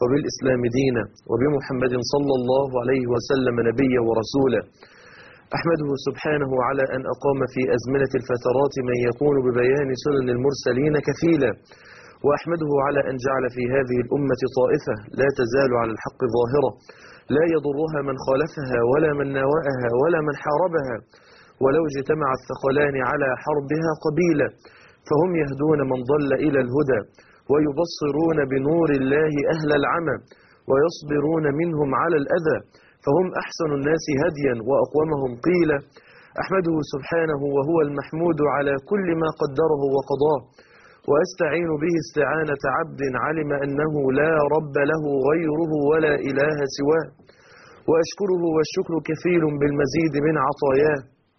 وبالإسلام دينا وبمحمد صلى الله عليه وسلم نبيا ورسولا أحمده سبحانه على أن أقام في أزمنة الفترات من يكون ببيان سنن المرسلين كفيلا وأحمده على أن جعل في هذه الأمة طائفة لا تزال على الحق ظاهرة لا يضرها من خالفها ولا من ناوأها ولا من حاربها ولو اجتمع الثقلان على حربها قبيلة فهم يهدون من ضل إلى الهدى ويبصرون بنور الله أهل العمى ويصبرون منهم على الأذى فهم أحسن الناس هديا وأقومهم قيلا أحمده سبحانه وهو المحمود على كل ما قدره وقضاه وأستعين به استعانة عبد علم أنه لا رب له غيره ولا إله سواه وأشكره والشكر كفيل بالمزيد من عطاياه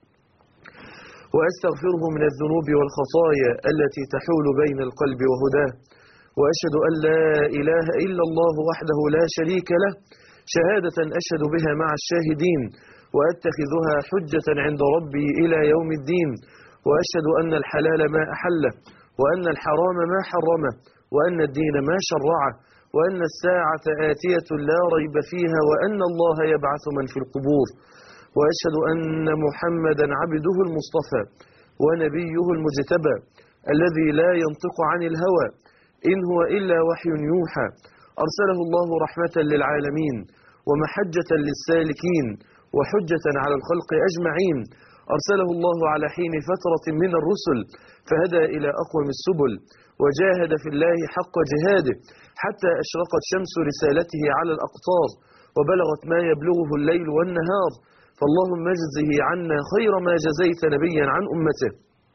وأستغفره من الذنوب والخطايا التي تحول بين القلب وهداه وأشهد أن لا إله إلا الله وحده لا شريك له شهادة أشهد بها مع الشاهدين وأتخذها حجة عند ربي إلى يوم الدين وأشهد أن الحلال ما أحله وأن الحرام ما حرمه وأن الدين ما شرعه وأن الساعة آتية لا ريب فيها وأن الله يبعث من في القبور وأشهد أن محمدا عبده المصطفى ونبيه المجتبى الذي لا ينطق عن الهوى إن هو إلا وحي يوحى أرسله الله رحمة للعالمين ومحجة للسالكين وحجة على الخلق أجمعين أرسله الله على حين فترة من الرسل فهدى إلى أقوم السبل وجاهد في الله حق جهاده حتى أشرقت شمس رسالته على الأقطار وبلغت ما يبلغه الليل والنهار فاللهم اجزه عنا خير ما جزيت نبيا عن أمته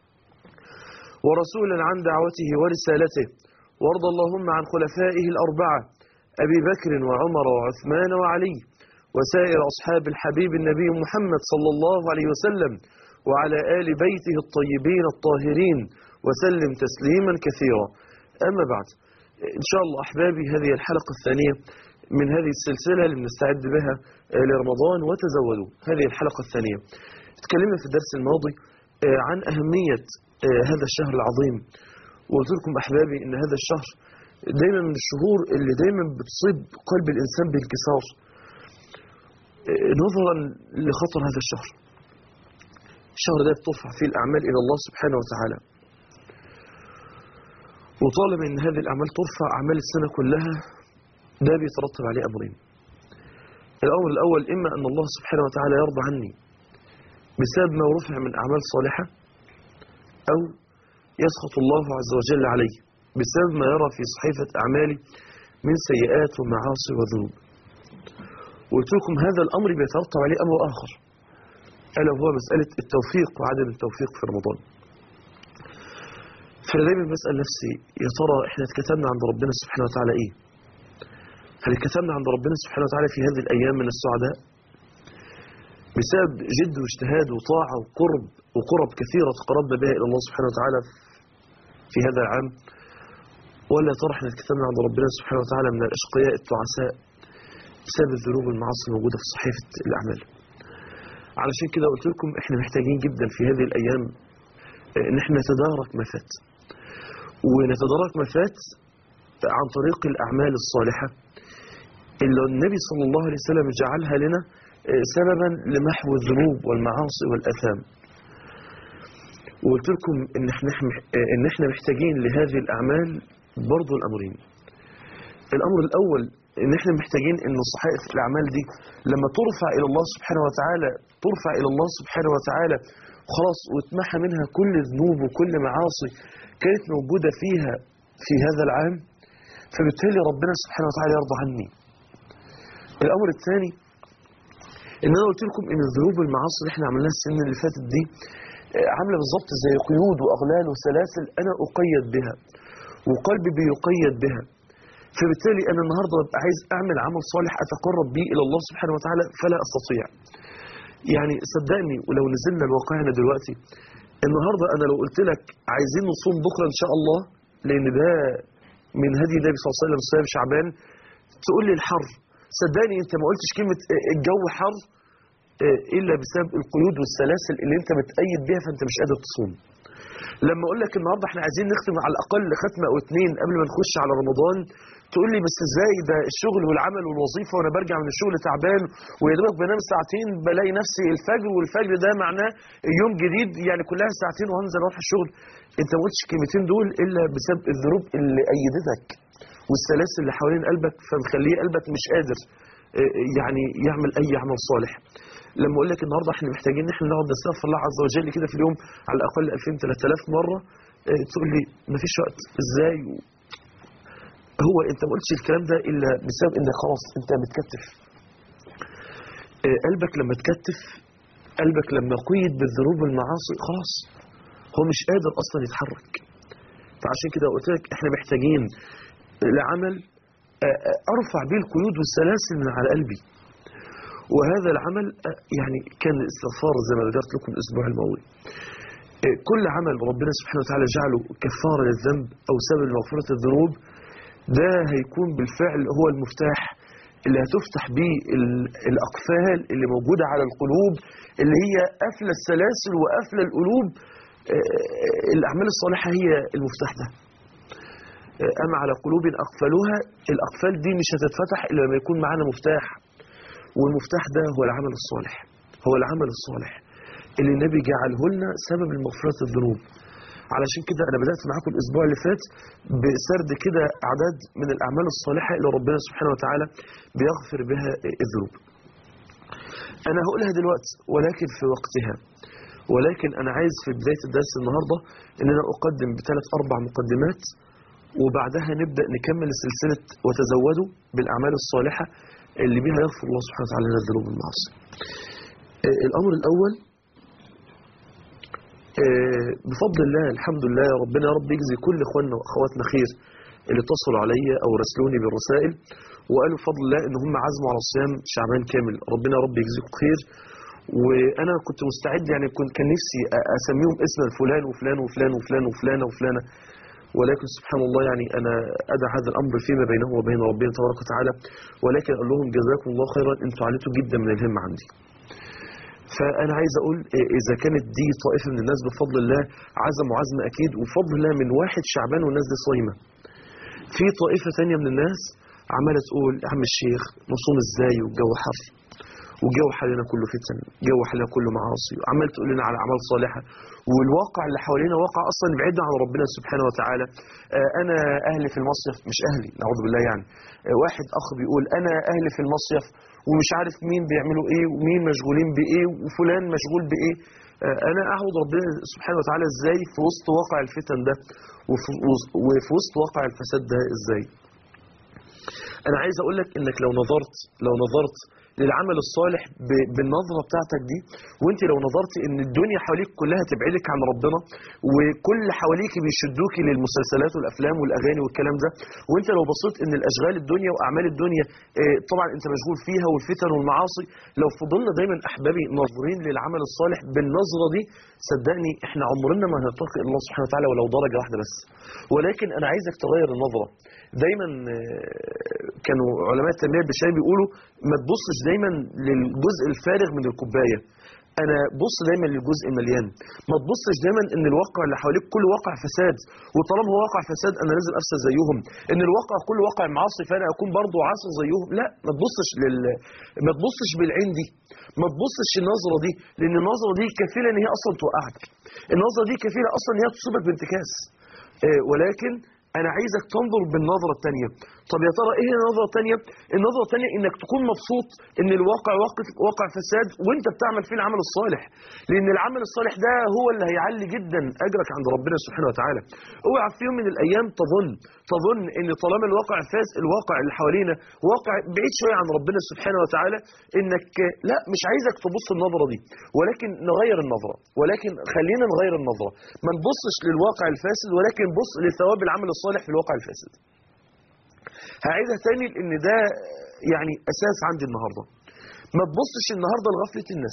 ورسولا عن دعوته ورسالته وارض اللهم عن خلفائه الأربعة أبي بكر وعمر وعثمان وعلي وسائر أصحاب الحبيب النبي محمد صلى الله عليه وسلم وعلى آل بيته الطيبين الطاهرين وسلم تسليما كثيرا أما بعد إن شاء الله أحبابي هذه الحلقة الثانية من هذه السلسلة اللي بنستعد بها لرمضان وتزودوا هذه الحلقة الثانية تكلمنا في الدرس الماضي عن أهمية هذا الشهر العظيم وقلت لكم أحبابي أن هذا الشهر دايما من الشهور اللي دايما بتصيب قلب الإنسان بانكسار نظرا لخطر هذا الشهر الشهر ده بترفع فيه الأعمال إلى الله سبحانه وتعالى وطالما أن هذه الأعمال ترفع أعمال السنة كلها ده بيترتب عليه أمرين الأمر الأول إما أن الله سبحانه وتعالى يرضى عني بسبب ما رفع من أعمال صالحة أو يسخط الله عز وجل علي بسبب ما يرى في صحيفة أعمالي من سيئات ومعاصي وذنوب وقلت لكم هذا الأمر بيترتب عليه أمر آخر ألا هو مسألة التوفيق وعدم التوفيق في رمضان فأنا دايما بسأل نفسي يا ترى إحنا اتكتبنا عند ربنا سبحانه وتعالى إيه هل اتكتبنا عند ربنا سبحانه وتعالى في هذه الأيام من السعداء بسبب جد واجتهاد وطاعة وقرب وقرب كثيرة تقربنا بها إلى الله سبحانه وتعالى في هذا العام ولا ترى احنا اتكتبنا عند ربنا سبحانه وتعالى من الأشقياء التعساء بسبب الذنوب والمعاصي الموجودة في صحيفة الأعمال علشان كده قلت لكم احنا محتاجين جدا في هذه الأيام ان احنا نتدارك ما فات ونتدارك ما فات عن طريق الأعمال الصالحة اللي النبي صلى الله عليه وسلم جعلها لنا سببا لمحو الذنوب والمعاصي والأثام وقلت لكم ان احنا ان احنا محتاجين لهذه الأعمال برضو الأمرين الأمر الأول ان احنا محتاجين ان صحائف الأعمال دي لما ترفع إلى الله سبحانه وتعالى ترفع إلى الله سبحانه وتعالى خلاص وتمحى منها كل ذنوب وكل معاصي كانت موجودة فيها في هذا العام فبالتالي ربنا سبحانه وتعالى يرضى عني الأمر الثاني ان انا قلت لكم ان الذنوب والمعاصي اللي احنا عملناها السنه اللي فاتت دي عامله بالظبط زي قيود واغلال وسلاسل انا اقيد بها وقلبي بيقيد بها فبالتالي انا النهارده ببقى عايز اعمل عمل صالح اتقرب به الى الله سبحانه وتعالى فلا استطيع يعني صدقني ولو نزلنا لواقعنا دلوقتي النهارده انا لو قلت لك عايزين نصوم بكره ان شاء الله لان ده من هدي النبي صلى الله عليه وسلم صيام شعبان تقول لي الحر صدقني انت ما قلتش كلمة الجو حر الا بسبب القيود والسلاسل اللي انت متقيد بيها فانت مش قادر تصوم لما اقول لك النهارده احنا عايزين نختم على الاقل ختمه او اتنين قبل ما نخش على رمضان تقول لي بس ازاي ده الشغل والعمل والوظيفه وانا برجع من الشغل تعبان ويا دوبك بنام ساعتين بلاقي نفسي الفجر والفجر ده معناه يوم جديد يعني كلها ساعتين وهنزل اروح الشغل انت ما قلتش الكلمتين دول الا بسبب الذنوب اللي ايدتك والسلاسل اللي حوالين قلبك فمخليه قلبك مش قادر اه، يعني يعمل اي عمل صالح لما اقول لك النهارده احنا محتاجين ان احنا نقعد نستغفر الله عز وجل كده في اليوم على الاقل 2000 3000 مره اه، تقول لي مفيش وقت ازاي هو انت ما قلتش الكلام ده الا بسبب انك خلاص انت متكتف اه، قلبك لما تكتف قلبك لما قيد بالذنوب والمعاصي خلاص هو مش قادر اصلا يتحرك فعشان كده قلت لك احنا محتاجين لعمل اه، اه، ارفع بيه القيود والسلاسل من على قلبي وهذا العمل اه، يعني كان استغفار زي ما ذكرت لكم الاسبوع الماضي اه، كل عمل ربنا سبحانه وتعالى جعله كفاره للذنب او سبب لمغفره الذنوب ده هيكون بالفعل هو المفتاح اللي هتفتح بيه ال- الأقفال اللي موجودة على القلوب اللي هي قافلة السلاسل وقافلة القلوب آه، الأعمال الصالحة هي المفتاح ده آه، أما على قلوب أقفلوها الأقفال دي مش هتتفتح إلا لما يكون معانا مفتاح والمفتاح ده هو العمل الصالح هو العمل الصالح اللي النبي جعله لنا سبب لمغفرة الذنوب علشان كده أنا بدأت معاكم الأسبوع اللي فات بسرد كده أعداد من الأعمال الصالحة اللي ربنا سبحانه وتعالى بيغفر بها الذنوب أنا هقولها دلوقتي ولكن في وقتها ولكن أنا عايز في بداية الدرس النهاردة إن أنا أقدم بثلاث أربع مقدمات وبعدها نبدأ نكمل سلسلة وتزودوا بالأعمال الصالحة اللي بها يغفر الله سبحانه وتعالى لنا الذنوب والمعاصي آه، الأمر الأول آه، بفضل الله الحمد لله يا ربنا يا رب يجزي كل اخواننا واخواتنا خير اللي اتصلوا عليا او راسلوني بالرسائل وقالوا بفضل الله ان هم عزموا على صيام شعبان كامل ربنا يا رب يجزيكم خير وانا كنت مستعد يعني كنت كان نفسي أ- اسميهم اسما فلان وفلان وفلان وفلان وفلانه وفلانه ولكن سبحان الله يعني انا ادع هذا الامر فيما بينه وبين ربنا تبارك وتعالى ولكن اقول لهم جزاكم الله خيرا انتوا عليتوا جدا من الهمه عندي فأنا عايز أقول إيه، إذا كانت دي طائفة من الناس بفضل الله عزموا عزم أكيد وبفضل الله من واحد شعبان والناس دي صايمة في طائفة تانية من الناس عمالة تقول يا عم الشيخ نصوم إزاي والجو حر والجو حوالينا كله فتن الجو حوالينا كله معاصي وعمال تقول لنا على أعمال صالحة والواقع اللي حوالينا واقع أصلا بعيد عن ربنا سبحانه وتعالى آه، أنا أهلي في المصيف مش أهلي نعوذ بالله يعني آه، واحد أخ بيقول أنا أهلي في المصيف ومش عارف مين بيعملوا ايه ومين مشغولين بايه وفلان مشغول بايه آه، انا اعبد ربنا سبحانه وتعالى ازاي في وسط واقع الفتن ده وفي وفي وسط واقع الفساد ده ازاي انا عايز اقول لك انك لو نظرت لو نظرت للعمل الصالح ب- بالنظرة بتاعتك دي وانت لو نظرت ان الدنيا حواليك كلها تبعدك عن ربنا وكل حواليك بيشدوك للمسلسلات والافلام والاغاني والكلام ده وانت لو بصيت ان الاشغال الدنيا واعمال الدنيا اه، طبعا انت مشغول فيها والفتن والمعاصي لو فضلنا دايما احبابي ناظرين للعمل الصالح بالنظرة دي صدقني احنا عمرنا ما هنتقي الله سبحانه وتعالى ولو درجة واحدة بس ولكن انا عايزك تغير النظرة دايما اه، كانوا علماء التنمية البشرية بيقولوا ما تبصش دايما للجزء الفارغ من الكوباية انا بص دايما للجزء المليان ما تبصش دايما ان الواقع اللي حواليك كل واقع فساد وطالما هو واقع فساد انا لازم افسد زيهم ان الواقع كل واقع معاصي فانا اكون برضه عاصي زيهم لا ما تبصش لل ما تبصش بالعين دي ما تبصش النظره دي لان النظره دي كفيله ان هي اصلا توقعك النظره دي كفيله اصلا ان هي تصيبك بانتكاس آه، ولكن انا عايزك تنظر بالنظره الثانيه طب يا ترى ايه هي النظره الثانيه النظره الثانيه انك تكون مبسوط ان الواقع واقع واقع فساد وانت بتعمل فيه العمل الصالح لان العمل الصالح ده هو اللي هيعلي جدا اجرك عند ربنا سبحانه وتعالى اوعى في يوم من الايام تظن تظن ان طالما الواقع فاس الواقع اللي حوالينا واقع بعيد شويه عن ربنا سبحانه وتعالى انك لا مش عايزك تبص النظره دي ولكن نغير النظره ولكن خلينا نغير النظره ما نبصش للواقع الفاسد ولكن بص لثواب العمل الصالح في الواقع الفاسد هعيدها تاني لان ده يعني اساس عندي النهارده ما تبصش النهارده لغفله الناس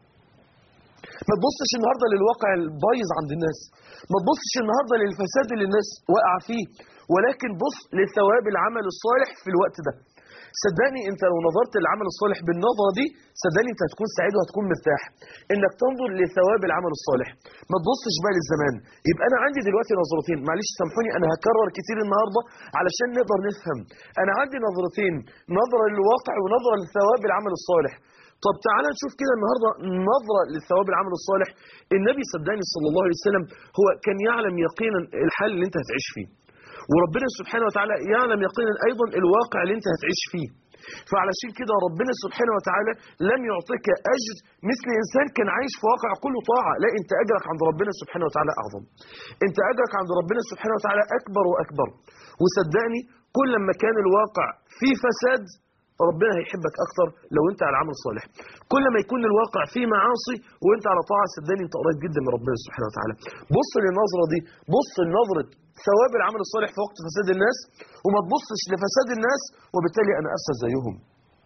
ما تبصش النهارده للواقع البايظ عند الناس ما تبصش النهارده للفساد اللي الناس واقعه فيه ولكن بص لثواب العمل الصالح في الوقت ده صدقني انت لو نظرت للعمل الصالح بالنظره دي صدقني انت هتكون سعيد وهتكون مرتاح انك تنظر لثواب العمل الصالح ما تبصش بقى للزمان يبقى انا عندي دلوقتي نظرتين معلش سامحوني انا هكرر كتير النهارده علشان نقدر نفهم انا عندي نظرتين نظره للواقع ونظره لثواب العمل الصالح طب تعالى نشوف كده النهارده نظره للثواب العمل الصالح النبي صدقني صلى الله عليه وسلم هو كان يعلم يقينا الحال اللي انت هتعيش فيه وربنا سبحانه وتعالى يعلم يقينا ايضا الواقع اللي انت هتعيش فيه فعلشان كده ربنا سبحانه وتعالى لم يعطيك اجر مثل انسان كان عايش في واقع كله طاعه لا انت اجرك عند ربنا سبحانه وتعالى اعظم انت اجرك عند ربنا سبحانه وتعالى اكبر واكبر وصدقني كل ما كان الواقع فيه فساد ربنا هيحبك اكتر لو انت على عمل صالح كل ما يكون الواقع فيه معاصي وانت على طاعه صدقني انت قريب جدا من ربنا سبحانه وتعالى بص للنظره دي بص لنظره ثواب العمل الصالح في وقت فساد الناس وما تبصش لفساد الناس وبالتالي انا افسد زيهم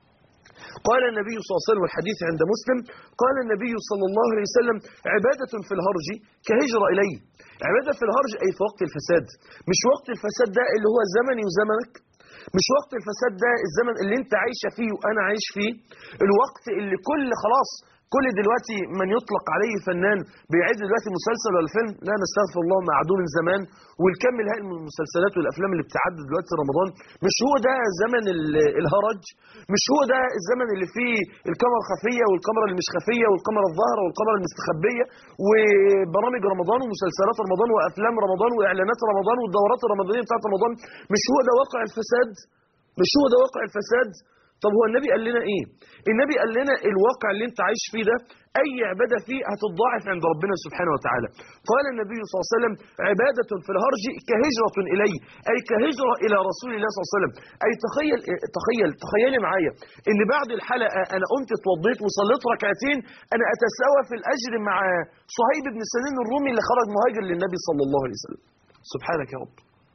قال النبي صلى الله عليه وسلم والحديث عند مسلم قال النبي صلى الله عليه وسلم عبادة في الهرج كهجرة إلي عبادة في الهرج أي في وقت الفساد مش وقت الفساد ده اللي هو زمني وزمنك مش وقت الفساد ده الزمن اللي انت عايشة فيه وأنا عايش فيه الوقت اللي كل خلاص كل دلوقتي من يطلق عليه فنان بيعد دلوقتي مسلسل ولا فيلم لا نستغفر الله معدوم من زمان والكم الهائل من المسلسلات والافلام اللي بتعد دلوقتي رمضان مش هو ده زمن ال- الهرج مش هو ده الزمن اللي فيه الكاميرا الخفيه والكاميرا اللي مش خفيه والكاميرا الظاهره والكاميرا المستخبيه وبرامج رمضان ومسلسلات رمضان وافلام رمضان واعلانات رمضان والدورات الرمضانيه بتاعت رمضان مش هو ده واقع الفساد مش هو ده واقع الفساد طب هو النبي قال لنا ايه النبي قال لنا الواقع اللي انت عايش فيه ده اي عباده فيه هتتضاعف عند ربنا سبحانه وتعالى قال النبي صلى الله عليه وسلم عباده في الهرج كهجره الي اي كهجره الى رسول الله صلى الله عليه وسلم اي تخيل تخيل تخيلي معايا ان بعد الحلقه انا قمت اتوضيت وصليت ركعتين انا اتساوى في الاجر مع صهيب بن سنين الرومي اللي خرج مهاجر للنبي صلى الله عليه وسلم سبحانك يا رب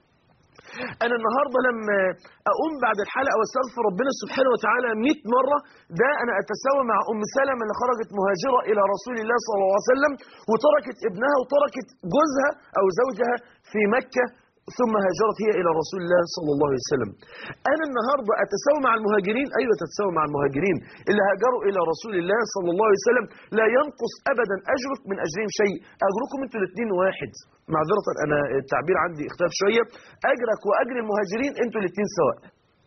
انا النهارده لما اقوم بعد الحلقه واستغفر ربنا سبحانه وتعالى 100 مره ده انا اتساوى مع ام سلمة اللي خرجت مهاجره الى رسول الله صلى الله عليه وسلم وتركت ابنها وتركت جوزها او زوجها في مكه ثم هاجرت هي الى رسول الله صلى الله عليه وسلم. انا النهارده اتساوى مع المهاجرين ايوه تتساوى مع المهاجرين اللي هاجروا الى رسول الله صلى الله عليه وسلم لا ينقص ابدا اجرك من اجرهم شيء، اجركم انتوا الاثنين واحد. معذره انا التعبير عندي اختلاف شويه، اجرك واجر المهاجرين انتوا الاثنين سواء.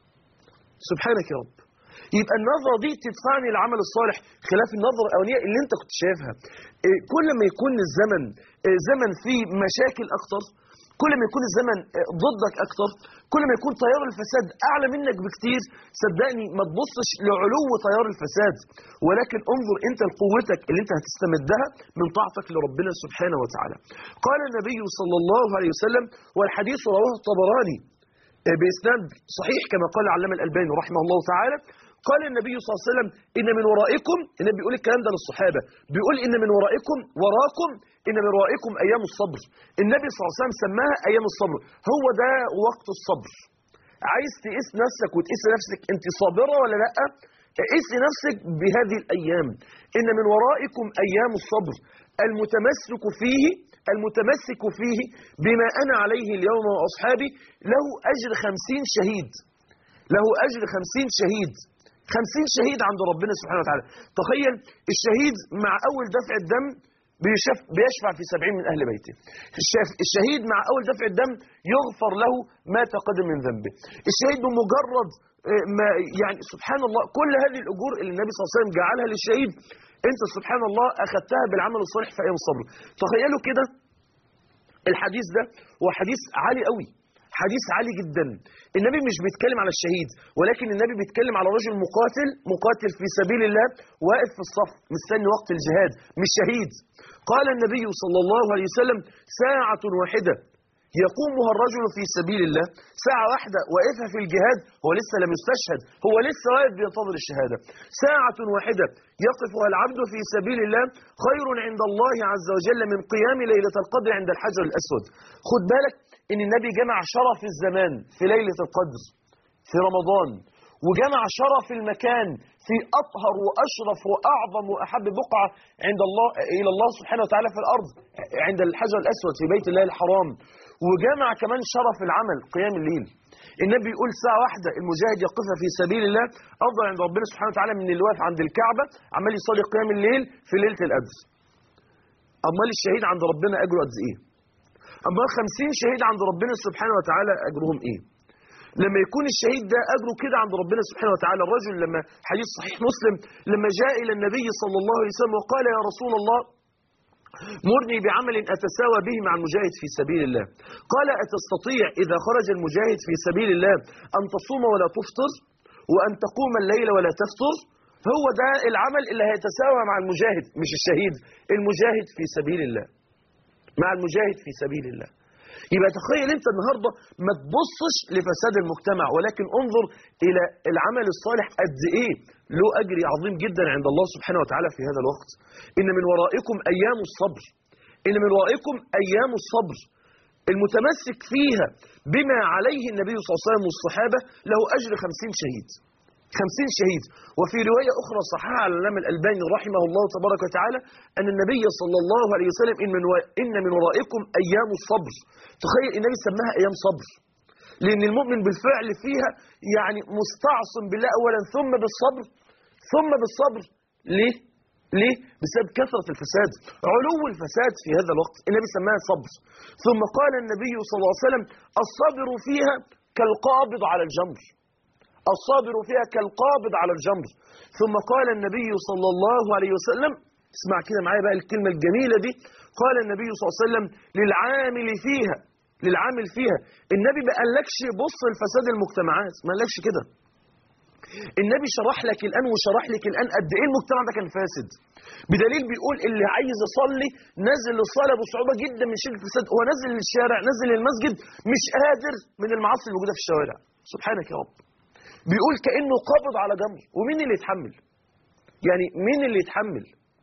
سبحانك يا رب. يبقى النظرة دي تدفعني للعمل الصالح خلاف النظرة الأولية اللي أنت كنت شايفها إيه، كل ما يكون الزمن إيه، زمن فيه مشاكل أكتر كل ما يكون الزمن إيه، ضدك أكتر كل ما يكون تيار الفساد أعلى منك بكتير صدقني ما تبصش لعلو تيار الفساد ولكن انظر أنت لقوتك اللي أنت هتستمدها من طاعتك لربنا سبحانه وتعالى قال النبي صلى الله عليه وسلم والحديث رواه الطبراني بإسناد صحيح كما قال علامة الألباني رحمه الله تعالى قال النبي صلى الله عليه وسلم إن من ورائكم النبي بيقول الكلام ده للصحابة بيقول إن من ورائكم وراكم إن من ورائكم أيام الصبر النبي صلى الله عليه وسلم سماها أيام الصبر هو ده وقت الصبر عايز تقيس نفسك وتقيس نفسك أنت صابرة ولا لأ قيس نفسك بهذه الأيام إن من ورائكم أيام الصبر المتمسك فيه المتمسك فيه بما أنا عليه اليوم وأصحابي له أجر خمسين شهيد له أجر خمسين شهيد خمسين شهيد عند ربنا سبحانه وتعالى تخيل الشهيد مع أول دفع الدم بيشف بيشفع في سبعين من أهل بيته الشاف الشهيد مع أول دفع الدم يغفر له ما تقدم من ذنبه الشهيد بمجرد آه، ما يعني سبحان الله كل هذه الأجور اللي النبي صلى الله عليه وسلم جعلها للشهيد انت سبحان الله أخذتها بالعمل الصالح في أيام الصبر تخيلوا كده الحديث ده هو حديث عالي قوي حديث عالي جدا النبي مش بيتكلم على الشهيد ولكن النبي بيتكلم على رجل مقاتل مقاتل في سبيل الله واقف في الصف مستني وقت الجهاد مش شهيد قال النبي صلى الله عليه وسلم ساعة واحدة يقومها الرجل في سبيل الله ساعة واحدة واقفها في الجهاد هو لسه لم يستشهد هو لسه واقف بينتظر الشهادة ساعة واحدة يقفها العبد في سبيل الله خير عند الله عز وجل من قيام ليلة القدر عند الحجر الأسود خد بالك ان النبي جمع شرف الزمان في ليلة القدر في رمضان وجمع شرف المكان في أطهر وأشرف وأعظم وأحب بقعة عند الله إلى الله سبحانه وتعالى في الأرض عند الحجر الأسود في بيت الله الحرام وجمع كمان شرف العمل قيام الليل النبي يقول ساعة واحدة المجاهد يقفها في سبيل الله أفضل عند ربنا سبحانه وتعالى من اللي واقف عند الكعبة عمال يصلي قيام الليل في ليلة القدر أمال الشهيد عند ربنا أجره قد إيه أمال خمسين شهيد عند ربنا سبحانه وتعالى أجرهم إيه لما يكون الشهيد ده أجره كده عند ربنا سبحانه وتعالى الرجل لما حديث صحيح مسلم لما جاء إلى النبي صلى الله عليه وسلم وقال يا رسول الله مرني بعمل أتساوى به مع المجاهد في سبيل الله قال أتستطيع إذا خرج المجاهد في سبيل الله أن تصوم ولا تفطر وأن تقوم الليل ولا تفطر هو ده العمل اللي هيتساوى مع المجاهد مش الشهيد المجاهد في سبيل الله مع المجاهد في سبيل الله يبقى تخيل انت النهاردة ما تبصش لفساد المجتمع ولكن انظر الى العمل الصالح قد ايه له اجر عظيم جدا عند الله سبحانه وتعالى في هذا الوقت ان من ورائكم ايام الصبر ان من ورائكم ايام الصبر المتمسك فيها بما عليه النبي صلى الله عليه وسلم والصحابة له اجر خمسين شهيد خمسين شهيد وفي رواية أخرى صححها على الإمام الألباني رحمه الله تبارك وتعالى أن النبي صلى الله عليه وسلم إن من, و... إن من ورائكم أيام الصبر تخيل النبي سماها أيام صبر لأن المؤمن بالفعل فيها يعني مستعصم بالله أولا ثم بالصبر ثم بالصبر ليه؟ ليه؟ بسبب كثرة الفساد علو الفساد في هذا الوقت النبي سماها صبر ثم قال النبي صلى الله عليه وسلم الصبر فيها كالقابض على الجمر الصابر فيها كالقابض على الجمر ثم قال النبي صلى الله عليه وسلم اسمع كده معايا بقى الكلمة الجميلة دي قال النبي صلى الله عليه وسلم للعامل فيها للعامل فيها النبي ما قالكش بص لفساد المجتمعات ما قالكش كده النبي شرح لك الآن وشرح لك الآن قد إيه المجتمع ده كان فاسد بدليل بيقول اللي عايز يصلي نزل للصلاة بصعوبة جدا من شدة الفساد هو نزل للشارع نزل للمسجد مش قادر من المعاصي الموجودة في الشوارع سبحانك يا رب بيقول كأنه قابض على جمر ومين اللي يتحمل يعني مين اللي يتحمل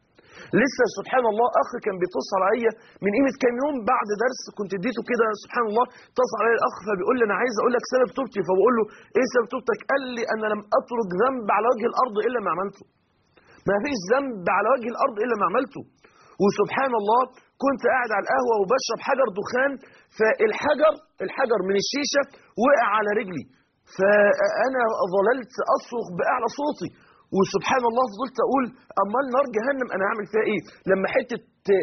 لسه سبحان الله اخ كان بيتصل عليا من قيمه كام يوم بعد درس كنت اديته كده سبحان الله اتصل عليا الاخ فبيقول لي انا عايز اقول لك سبب توبتي فبقول له ايه سبب توبتك قال لي انا لم اترك ذنب على وجه الارض الا ما عملته ما فيش ذنب على وجه الارض الا ما عملته وسبحان الله كنت قاعد على القهوه وبشرب حجر دخان فالحجر الحجر من الشيشه وقع على رجلي فأنا ظللت أصرخ بأعلى صوتي وسبحان الله فضلت أقول أما النار جهنم أنا هعمل فيها إيه لما حتة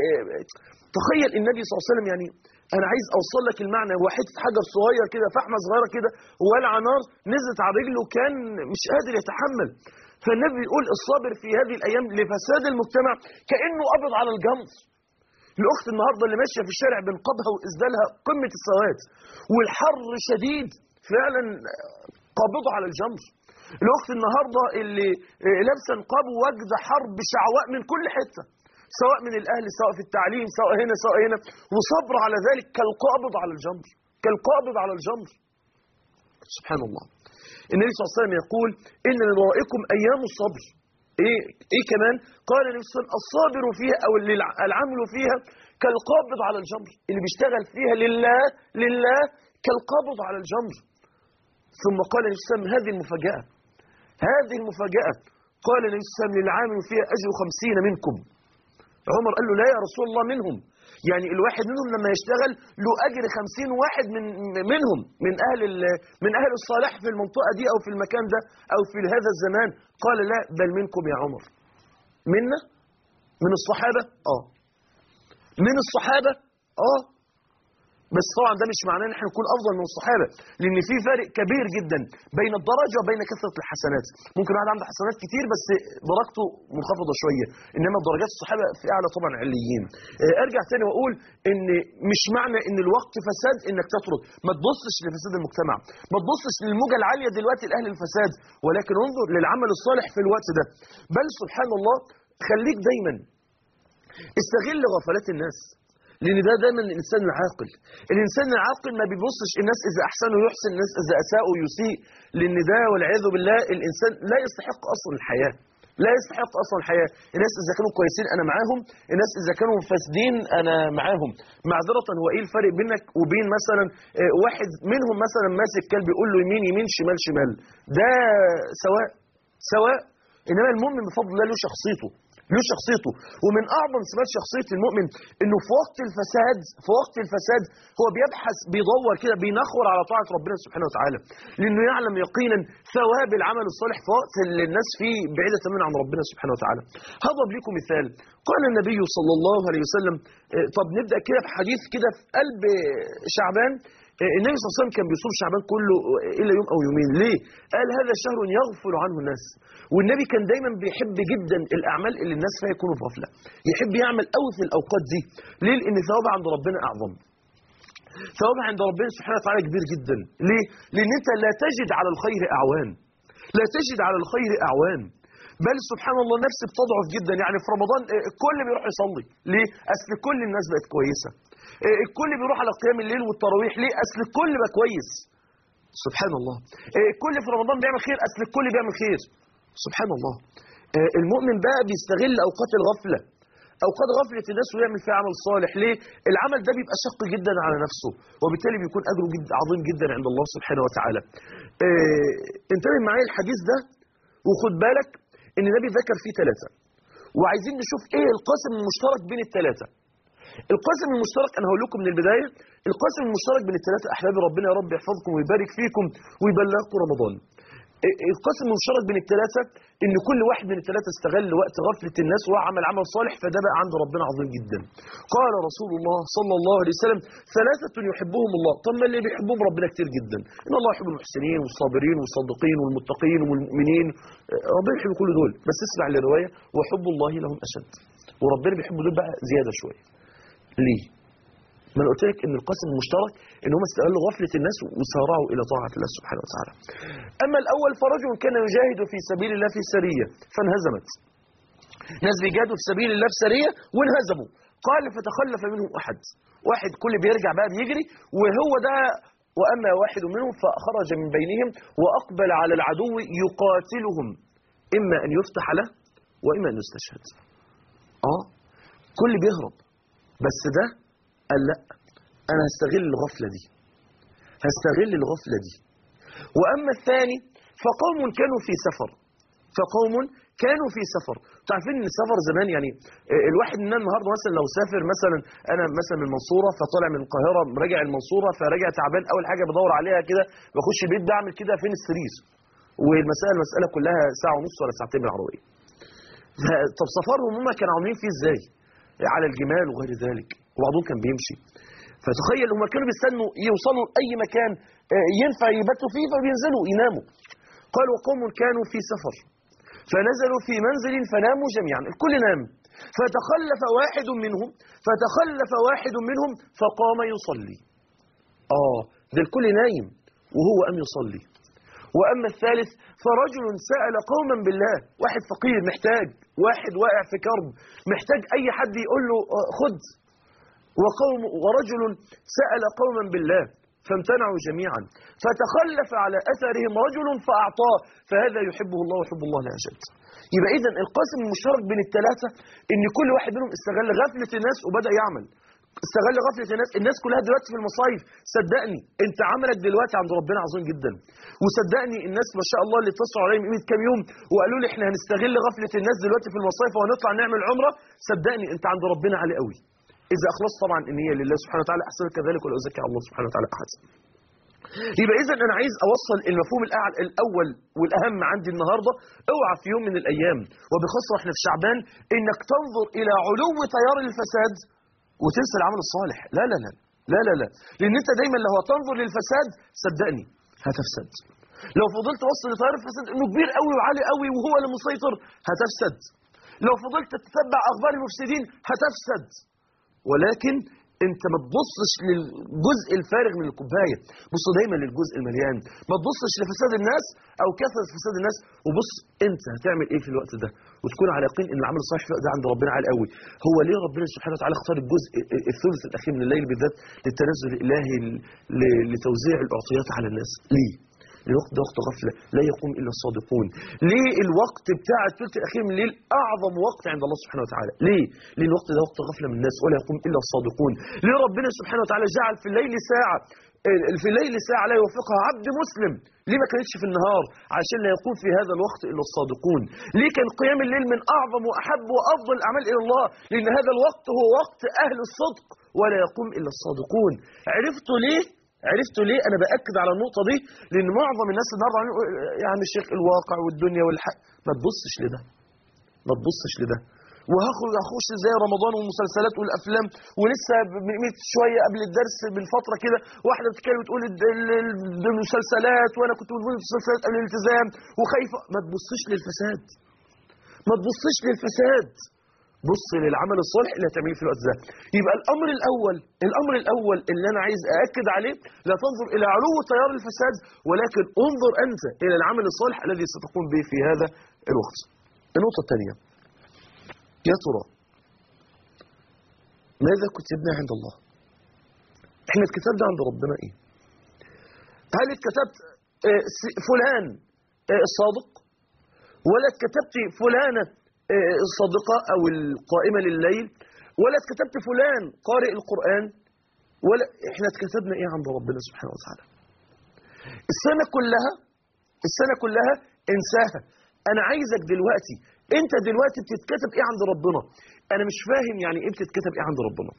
تخيل النبي صلى الله عليه وسلم يعني أنا عايز أوصل لك المعنى هو حتة حجر صغير كده فحمة صغيرة كده ولع نار نزلت على رجله كان مش قادر يتحمل فالنبي يقول الصابر في هذه الأيام لفساد المجتمع كأنه قبض على الجمر الأخت النهاردة اللي ماشية في الشارع بنقابها وإسدالها قمة السواد والحر شديد فعلا قابضة على الجمر الأخت النهاردة اللي لابسه نقاب وجد حرب شعواء من كل حتة سواء من الأهل سواء في التعليم سواء هنا سواء هنا وصبر على ذلك كالقابض على الجمر كالقابض على الجمر سبحان الله النبي صلى الله عليه وسلم يقول إن من ورائكم أيام الصبر إيه, إيه كمان قال النبي صلى الله عليه وسلم الصابر فيها أو العمل فيها كالقابض على الجمر اللي بيشتغل فيها لله لله كالقابض على الجمر ثم قال النبي صلى الله عليه وسلم هذه المفاجأة هذه المفاجأة قال النبي صلى الله عليه وسلم للعامل فيها أجر خمسين منكم عمر قال له لا يا رسول الله منهم يعني الواحد منهم لما يشتغل له أجر خمسين واحد من منهم من أهل من أهل الصالح في المنطقة دي أو في المكان ده أو في هذا الزمان قال لا بل منكم يا عمر منا من الصحابة آه من الصحابة آه بس طبعا ده مش معناه ان احنا نكون افضل من الصحابه لان في فرق كبير جدا بين الدرجه وبين كثره الحسنات ممكن واحد عنده حسنات كتير بس درجته منخفضه شويه انما درجات الصحابه في اعلى طبعا عليين ارجع تاني واقول ان مش معنى ان الوقت فساد انك تترك ما تبصش لفساد المجتمع ما تبصش للموجه العاليه دلوقتي لاهل الفساد ولكن انظر للعمل الصالح في الوقت ده بل سبحان الله خليك دايما استغل غفلات الناس لان ده دايما الانسان العاقل الانسان العاقل ما بيبصش الناس اذا احسنوا يحسن الناس اذا اساءوا يسيء لان ده والعياذ بالله الانسان لا يستحق اصلا الحياه لا يستحق اصلا الحياه الناس اذا كانوا كويسين انا معاهم الناس اذا كانوا فاسدين انا معاهم معذره هو ايه الفرق بينك وبين مثلا واحد منهم مثلا ماسك كلب يقول له يمين يمين شمال شمال ده سواء سواء انما المؤمن بفضل الله له شخصيته له شخصيته ومن اعظم صفات شخصيه المؤمن انه في وقت الفساد في وقت الفساد هو بيبحث بيدور كده بينخر على طاعه ربنا سبحانه وتعالى لانه يعلم يقينا ثواب العمل الصالح في وقت اللي الناس فيه بعيده تماما عن ربنا سبحانه وتعالى هضرب لكم مثال قال النبي صلى الله عليه وسلم آه، طب نبدا كده بحديث كده في قلب شعبان آه، النبي صلى الله عليه وسلم كان بيصوم شعبان كله الا يوم او يومين ليه قال هذا شهر يغفل عنه الناس والنبي كان دايما بيحب جدا الاعمال اللي الناس فيها يكونوا في غفله يحب يعمل قوي في الاوقات دي ليه لان ثوابها عند ربنا اعظم ثوابها عند ربنا سبحانه وتعالى كبير جدا ليه لان انت لا تجد على الخير اعوان لا تجد على الخير اعوان بل سبحان الله النفس بتضعف جدا يعني في رمضان آه، الكل بيروح يصلي ليه اصل كل الناس بقت كويسه آه، الكل بيروح على قيام الليل والتراويح ليه اصل الكل بقى كويس سبحان الله آه، الكل في رمضان بيعمل خير اصل الكل بيعمل خير سبحان الله آه، المؤمن بقى بيستغل اوقات الغفله اوقات غفله الناس ويعمل فيها عمل صالح ليه العمل ده بيبقى شق جدا على نفسه وبالتالي بيكون اجره جد عظيم جدا عند الله سبحانه وتعالى آه، انتبه معايا الحديث ده وخد بالك ان النبي ذكر فيه ثلاثه وعايزين نشوف ايه القاسم المشترك بين الثلاثه القاسم المشترك انا هقول لكم من البدايه القاسم المشترك بين الثلاثه احبابي ربنا يا رب يحفظكم ويبارك فيكم ويبلغكم رمضان القسم المشترك بين الثلاثة ان كل واحد من الثلاثة استغل وقت غفلة الناس وعمل عمل صالح فده بقى عند ربنا عظيم جدا قال رسول الله صلى الله عليه وسلم ثلاثة يحبهم الله طب ما اللي بيحبهم ربنا كتير جدا ان الله يحب المحسنين والصابرين والصادقين والمتقين والمؤمنين ربنا يحب كل دول بس اسمع الرواية وحب الله لهم اشد وربنا بيحب دول بقى زيادة شوية ليه ما انا قلت لك ان القاسم المشترك ان هم استغلوا غفله الناس وسارعوا الى طاعه الله سبحانه وتعالى. اما الاول فرجل كان يجاهد في سبيل الله في سريه فانهزمت. ناس بيجاهدوا في سبيل الله في سريه وانهزموا. قال فتخلف منهم احد. واحد كل بيرجع بقى بيجري وهو ده واما واحد منهم فخرج من بينهم واقبل على العدو يقاتلهم اما ان يفتح له واما ان يستشهد. اه كل بيهرب بس ده قال لا انا هستغل الغفله دي هستغل الغفله دي واما الثاني فقوم كانوا في سفر فقوم كانوا في سفر تعرفين ان السفر زمان يعني آه، الواحد مننا النهارده مثلا لو سافر مثلا انا مثلا من المنصوره فطالع من القاهره راجع المنصوره فراجع تعبان اول حاجه بدور عليها كده بخش البيت بعمل كده فين السرير والمساله المساله كلها ساعه ونص ولا ساعتين بالعربيه ف- طب سفرهم هم كانوا عاملين فيه ازاي على الجمال وغير ذلك وبعضهم كان بيمشي فتخيل هم كانوا بيستنوا يوصلوا لاي مكان آه، ينفع يباتوا فيه فبينزلوا يناموا قال وقوم كانوا في سفر فنزلوا في منزل فناموا جميعا الكل نام فتخلف واحد منهم فتخلف واحد منهم فقام يصلي اه ده الكل نايم وهو قام يصلي واما الثالث فرجل سال قوما بالله واحد فقير محتاج واحد واقع في كرب محتاج اي حد يقول له آه، خد وقوم ورجل سأل قوما بالله فامتنعوا جميعا فتخلف على أثرهم رجل فأعطاه فهذا يحبه الله ويحب الله لا أشد يبقى إذن القاسم المشترك بين الثلاثة إن كل واحد منهم استغل غفلة الناس وبدأ يعمل استغل غفلة الناس الناس كلها دلوقتي في المصايف صدقني انت عملك دلوقتي عند ربنا عظيم جدا وصدقني الناس ما شاء الله اللي اتصلوا عليا من قيمه كام يوم وقالوا لي احنا هنستغل غفلة الناس دلوقتي في المصايف وهنطلع نعمل عمرة صدقني انت عند ربنا عالي قوي إذا أخلصت طبعا النية لله سبحانه وتعالى أحسن كذلك ولا أزكي على الله سبحانه وتعالى أحد يبقى إذا أنا عايز أوصل المفهوم الأعلى الأول والأهم عندي النهاردة اوعى في يوم من الأيام وبخاصة إحنا في شعبان إنك تنظر إلى علو تيار الفساد وتنسى العمل الصالح لا لا لا لا لا لا لأن أنت دايما لو هتنظر للفساد صدقني هتفسد لو فضلت وصل لتيار الفساد إنه كبير قوي وعالي قوي وهو اللي مسيطر هتفسد لو فضلت تتبع أخبار المفسدين هتفسد ولكن انت ما تبصش للجزء الفارغ من الكوبايه بص دايما للجزء المليان ما تبصش لفساد الناس او كثره فساد الناس وبص انت هتعمل ايه في الوقت ده وتكون على يقين ان العمل الصالح في الوقت ده عند ربنا عالي قوي هو ليه ربنا سبحانه وتعالى اختار الجزء الثلث الاخير من الليل بالذات للتنزل الالهي ل- لتوزيع الاعطيات على الناس ليه الوقت ده وقت غفلة لا يقوم إلا الصادقون ليه الوقت بتاع الثلث الأخير من الليل أعظم وقت عند الله سبحانه وتعالى ليه؟ لأن الوقت ده وقت غفلة من الناس ولا يقوم إلا الصادقون ليه ربنا سبحانه وتعالى جعل في الليل ساعة ال- في الليل ساعة لا يوفقها عبد مسلم ليه ما كانتش في النهار عشان لا يكون في هذا الوقت إلا الصادقون ليه كان قيام الليل من أعظم وأحب وأفضل الأعمال إلى الله لأن هذا الوقت هو وقت أهل الصدق ولا يقوم إلا الصادقون عرفتوا ليه عرفتوا ليه انا باكد على النقطه دي لان معظم الناس النهارده عمالين يقولوا يا عم الشيخ الواقع والدنيا والحق ما تبصش لده ما تبصش لده وهخرج اخش ازاي رمضان والمسلسلات والافلام ولسه ب- م- شويه قبل الدرس من فتره كده واحده بتتكلم بتقول الد- ال- ال- المسلسلات وانا كنت بقول المسلسلات قبل الالتزام وخايفه ما تبصش للفساد ما تبصش للفساد بص للعمل الصالح اللي هتعمليه في الوقت ده يبقى الامر الاول الامر الاول اللي انا عايز ااكد عليه لا تنظر الى علو تيار الفساد ولكن انظر انت الى العمل الصالح الذي ستقوم به في هذا الوقت النقطه الثانيه يا ترى ماذا كتبنا عند الله احنا اتكتبنا عند ربنا ايه هل اتكتبت آه، س- فلان آه، الصادق ولا اتكتبت فلانة آه، الصادقة أو القائمة لليل ولا اتكتبت فلان قارئ القرآن ولا احنا اتكتبنا ايه عند ربنا سبحانه وتعالى السنة كلها السنة كلها انساها انا عايزك دلوقتي انت دلوقتي بتتكتب ايه عند ربنا انا مش فاهم يعني ايه بتتكتب ايه عند ربنا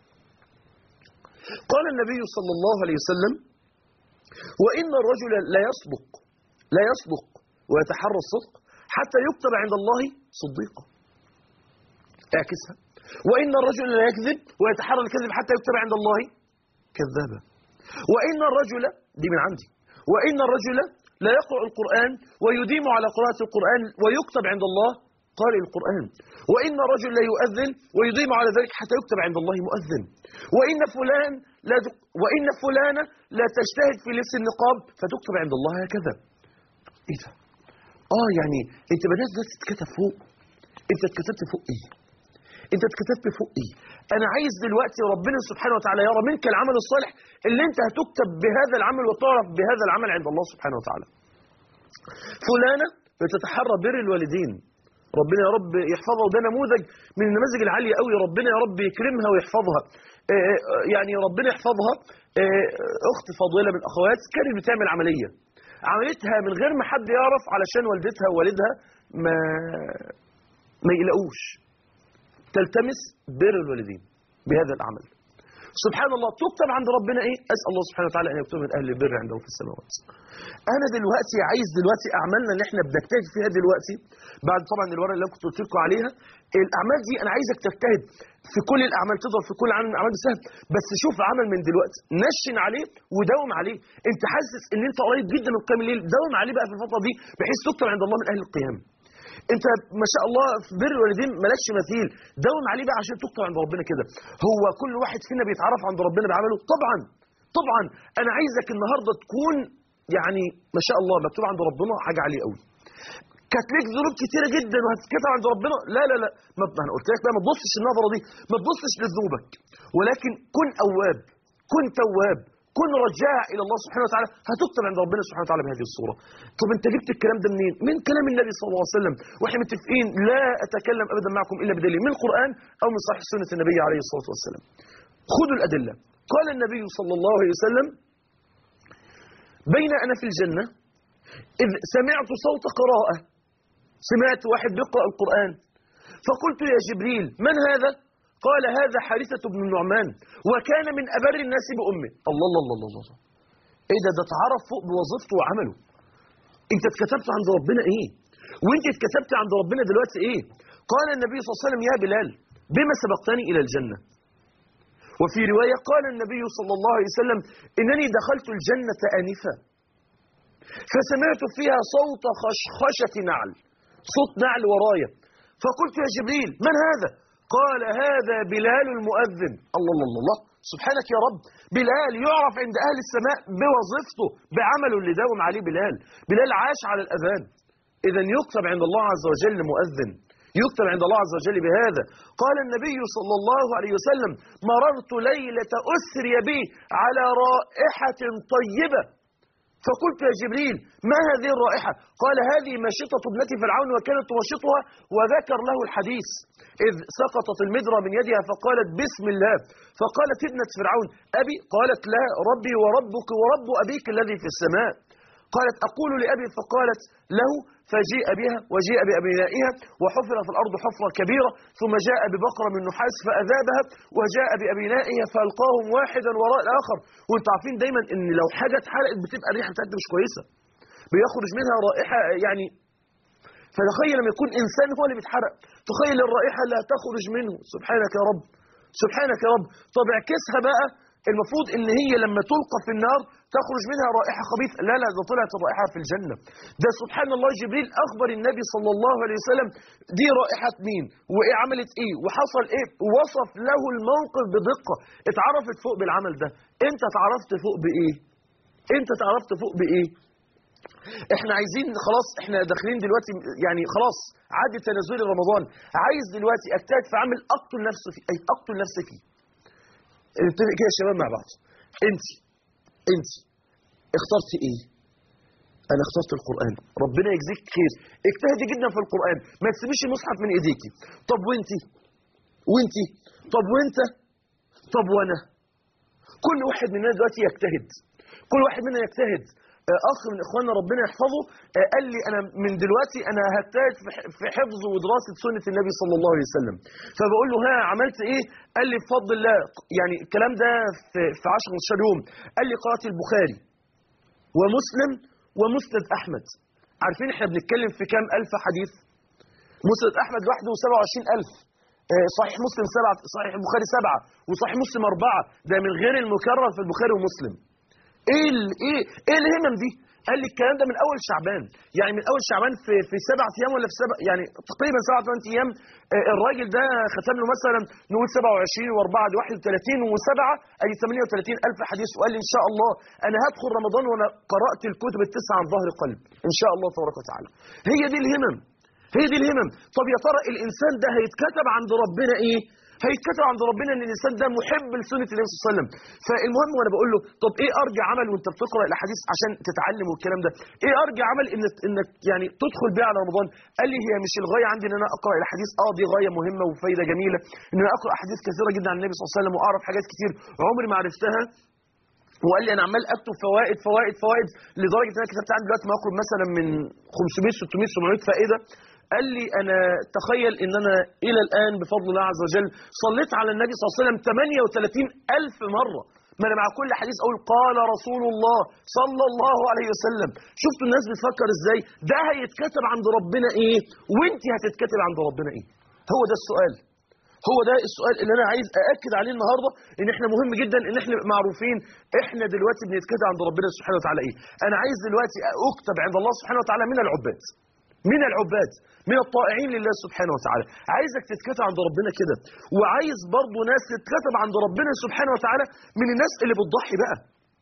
قال النبي صلى الله عليه وسلم وإن الرجل لا يصدق لا يصدق ويتحرى الصدق حتى يكتب عند الله صديقا اعكسها وإن الرجل لا يكذب ويتحرى الكذب حتى يكتب عند الله كذابا وإن الرجل دي من عندي وإن الرجل لا يقرأ القرآن ويديم على قراءة القرآن ويكتب عند الله قارئ القرآن وإن الرجل لا يؤذن ويديم على ذلك حتى يكتب عند الله مؤذن وإن فلان لا تك... وإن فلانة لا تجتهد في لبس النقاب فتكتب عند الله هكذا إيه ده؟ آه يعني أنت بدأت ده تتكتب فوق أنت اتكتبت فوق إيه؟ أنت اتكتبت فوق إيه؟ أنا عايز دلوقتي ربنا سبحانه وتعالى يرى منك العمل الصالح اللي أنت هتكتب بهذا العمل وتعرف بهذا العمل عند الله سبحانه وتعالى فلانة بتتحرى بر الوالدين ربنا يا رب يحفظها وده نموذج من النماذج العالية قوي ربنا يا رب يكرمها ويحفظها آه، آه، يعني ربنا يحفظها آه، أخت فاضلة من الأخوات كانت بتعمل عملية عملتها من غير ما حد يعرف علشان والدتها ووالدها ما ما يقلقوش تلتمس بر الوالدين بهذا العمل سبحان الله تكتب عند ربنا ايه اسال الله سبحانه وتعالى ان يكتب من اهل البر عنده في السماوات انا دلوقتي عايز دلوقتي اعمالنا اللي احنا بنجتهد فيها دلوقتي بعد طبعا الورقه اللي أنا كنت قلت لكم عليها الاعمال دي انا عايزك تجتهد في كل الاعمال تضرب في كل عمل من الاعمال سهل بس شوف عمل من دلوقتي نشن عليه وداوم عليه انت حاسس ان انت قريب جدا من قيام الليل داوم عليه بقى في الفتره دي بحيث تكتب عند الله من اهل القيام انت ما شاء الله في بر الوالدين مالكش مثيل داوم عليه بقى عشان تكتب عند ربنا كده هو كل واحد فينا بيتعرف عند ربنا بعمله طبعا طبعا انا عايزك النهارده تكون يعني ما شاء الله مكتوب عند ربنا حاجه عاليه قوي كانت ليك ذنوب كتيره جدا وهتتكتب عند ربنا لا لا لا ما ما انا قلت لك بقى ما تبصش النظره دي ما تبصش لذنوبك ولكن كن اواب كن تواب كن رجاع الى الله سبحانه وتعالى هتكتب عند ربنا سبحانه وتعالى بهذه الصوره طب انت جبت الكلام ده منين من كلام النبي صلى الله عليه وسلم واحنا متفقين لا اتكلم ابدا معكم الا بدليل من القران او من صحيح سنه النبي عليه الصلاه والسلام خذوا الادله قال النبي صلى الله عليه وسلم بين انا في الجنه اذ سمعت صوت قراءه سمعت واحد بيقرا القران فقلت يا جبريل من هذا قال هذا حارثة بن النعمان وكان من أبر الناس بأمه الله الله الله الله, الله. ايه ده ده اتعرف فوق بوظيفته وعمله انت اتكتبت عند ربنا ايه وانت اتكتبت عند ربنا دلوقتي ايه قال النبي صلى الله عليه وسلم يا بلال بما سبقتني الى الجنة وفي رواية قال النبي صلى الله عليه وسلم انني دخلت الجنة آنفا فسمعت فيها صوت خشخشة نعل صوت نعل ورايا فقلت يا جبريل من هذا قال هذا بلال المؤذن الله الله الله سبحانك يا رب بلال يعرف عند أهل السماء بوظيفته بعمله اللي داوم عليه بلال بلال عاش على الأذان إذا يكتب عند الله عز وجل مؤذن يكتب عند الله عز وجل بهذا قال النبي صلى الله عليه وسلم مررت ليلة أسري بي على رائحة طيبة فقلت يا جبريل ما هذه الرائحة قال هذه ماشطة ابنتي فرعون وكانت تمشطها وذكر له الحديث إذ سقطت المدرة من يدها فقالت بسم الله فقالت ابنة فرعون أبي قالت لا ربي وربك ورب أبيك الذي في السماء قالت أقول لأبي فقالت له فجيء بها وجيء بأبنائها وحفر في الأرض حفرة كبيرة ثم جاء ببقرة من نحاس فأذابها وجاء بأبنائها فألقاهم واحدا وراء الآخر وانتوا عارفين دايما ان لو حاجة اتحرقت بتبقى الريحة بتاعتها مش كويسة بيخرج منها رائحة يعني فتخيل لما يكون إنسان هو اللي بيتحرق تخيل الرائحة اللي هتخرج منه سبحانك يا رب سبحانك يا رب طب اعكسها بقى المفروض ان هي لما تلقى في النار تخرج منها رائحة خبيثة لا لا ده طلعت الرائحة في الجنة ده سبحان الله جبريل أخبر النبي صلى الله عليه وسلم دي رائحة مين وإيه عملت إيه وحصل إيه ووصف له الموقف بدقة اتعرفت فوق بالعمل ده أنت اتعرفت فوق بإيه أنت اتعرفت فوق بإيه احنا عايزين خلاص احنا داخلين دلوقتي يعني خلاص عادي تنازل رمضان عايز دلوقتي اجتهد في عمل اقتل نفسي فيه اي اقتل نفسي فيه نتفق كده يا شباب مع بعض انت انت اخترت ايه انا اخترت القرآن ربنا يجزيك خير اجتهدي جدا في القرآن ما تسيبيش المصحف من ايديكي طب وانت وانت طب وانت طب وانا كل واحد مننا دلوقتي يجتهد كل واحد مننا يجتهد اخ من اخواننا ربنا يحفظه قال لي انا من دلوقتي انا هجتهد في حفظ ودراسه سنه النبي صلى الله عليه وسلم فبقول له ها عملت ايه قال لي بفضل الله يعني الكلام ده في في 10 15 يوم قال لي قرات البخاري ومسلم ومسند احمد عارفين احنا بنتكلم في كام الف حديث مسند احمد لوحده 27000 صحيح مسلم سبعة صحيح البخاري سبعة وصحيح مسلم أربعة ده من غير المكرر في البخاري ومسلم ايه ال ايه ايه الهمم دي قال لي الكلام ده من اول شعبان يعني من اول شعبان في في سبع ايام ولا في سبع يعني تقريبا سبع ثمان ايام الراجل ده ختم له مثلا نقول 27 و4 31 و7 ادي 38 الف حديث وقال لي ان شاء الله انا هدخل رمضان وانا قرات الكتب التسعه عن ظهر قلب ان شاء الله تبارك وتعالى هي دي الهمم هي دي الهمم طب يا ترى الانسان ده هيتكتب عند ربنا ايه هيتكتب عند ربنا ان الانسان ده محب لسنه النبي صلى الله عليه وسلم فالمهم وانا بقول له طب ايه ارجع عمل وانت بتقرا الاحاديث عشان تتعلم والكلام ده ايه ارجع عمل انك انك يعني تدخل بيه على رمضان قال لي هي مش الغايه عندي ان انا اقرا الاحاديث اه دي غايه مهمه وفايده جميله ان انا اقرا احاديث كثيره جدا عن النبي صلى الله عليه وسلم واعرف حاجات كتير عمري ما عرفتها وقال لي انا عمال اكتب فوائد فوائد فوائد لدرجه ان انا كتبت عندي دلوقتي ما يقرب مثلا من 500 600 700 فائده قال لي أنا تخيل أن أنا إلى الآن بفضل الله عز وجل صليت على النبي صلى الله عليه وسلم 38 ألف مرة ما أنا مع كل حديث أقول قال رسول الله صلى الله عليه وسلم شفتوا الناس بتفكر إزاي ده هيتكتب عند ربنا إيه وانت هتتكتب عند ربنا إيه هو ده السؤال هو ده السؤال اللي انا عايز ااكد عليه النهارده ان احنا مهم جدا ان احنا نبقى معروفين احنا دلوقتي بنتكتب عند ربنا سبحانه وتعالى ايه انا عايز دلوقتي اكتب عند الله سبحانه وتعالى من العباد من العباد من الطائعين لله سبحانه وتعالى عايزك تتكتب عند ربنا كده وعايز برضه ناس تتكتب عند ربنا سبحانه وتعالى من الناس اللي بتضحي بقى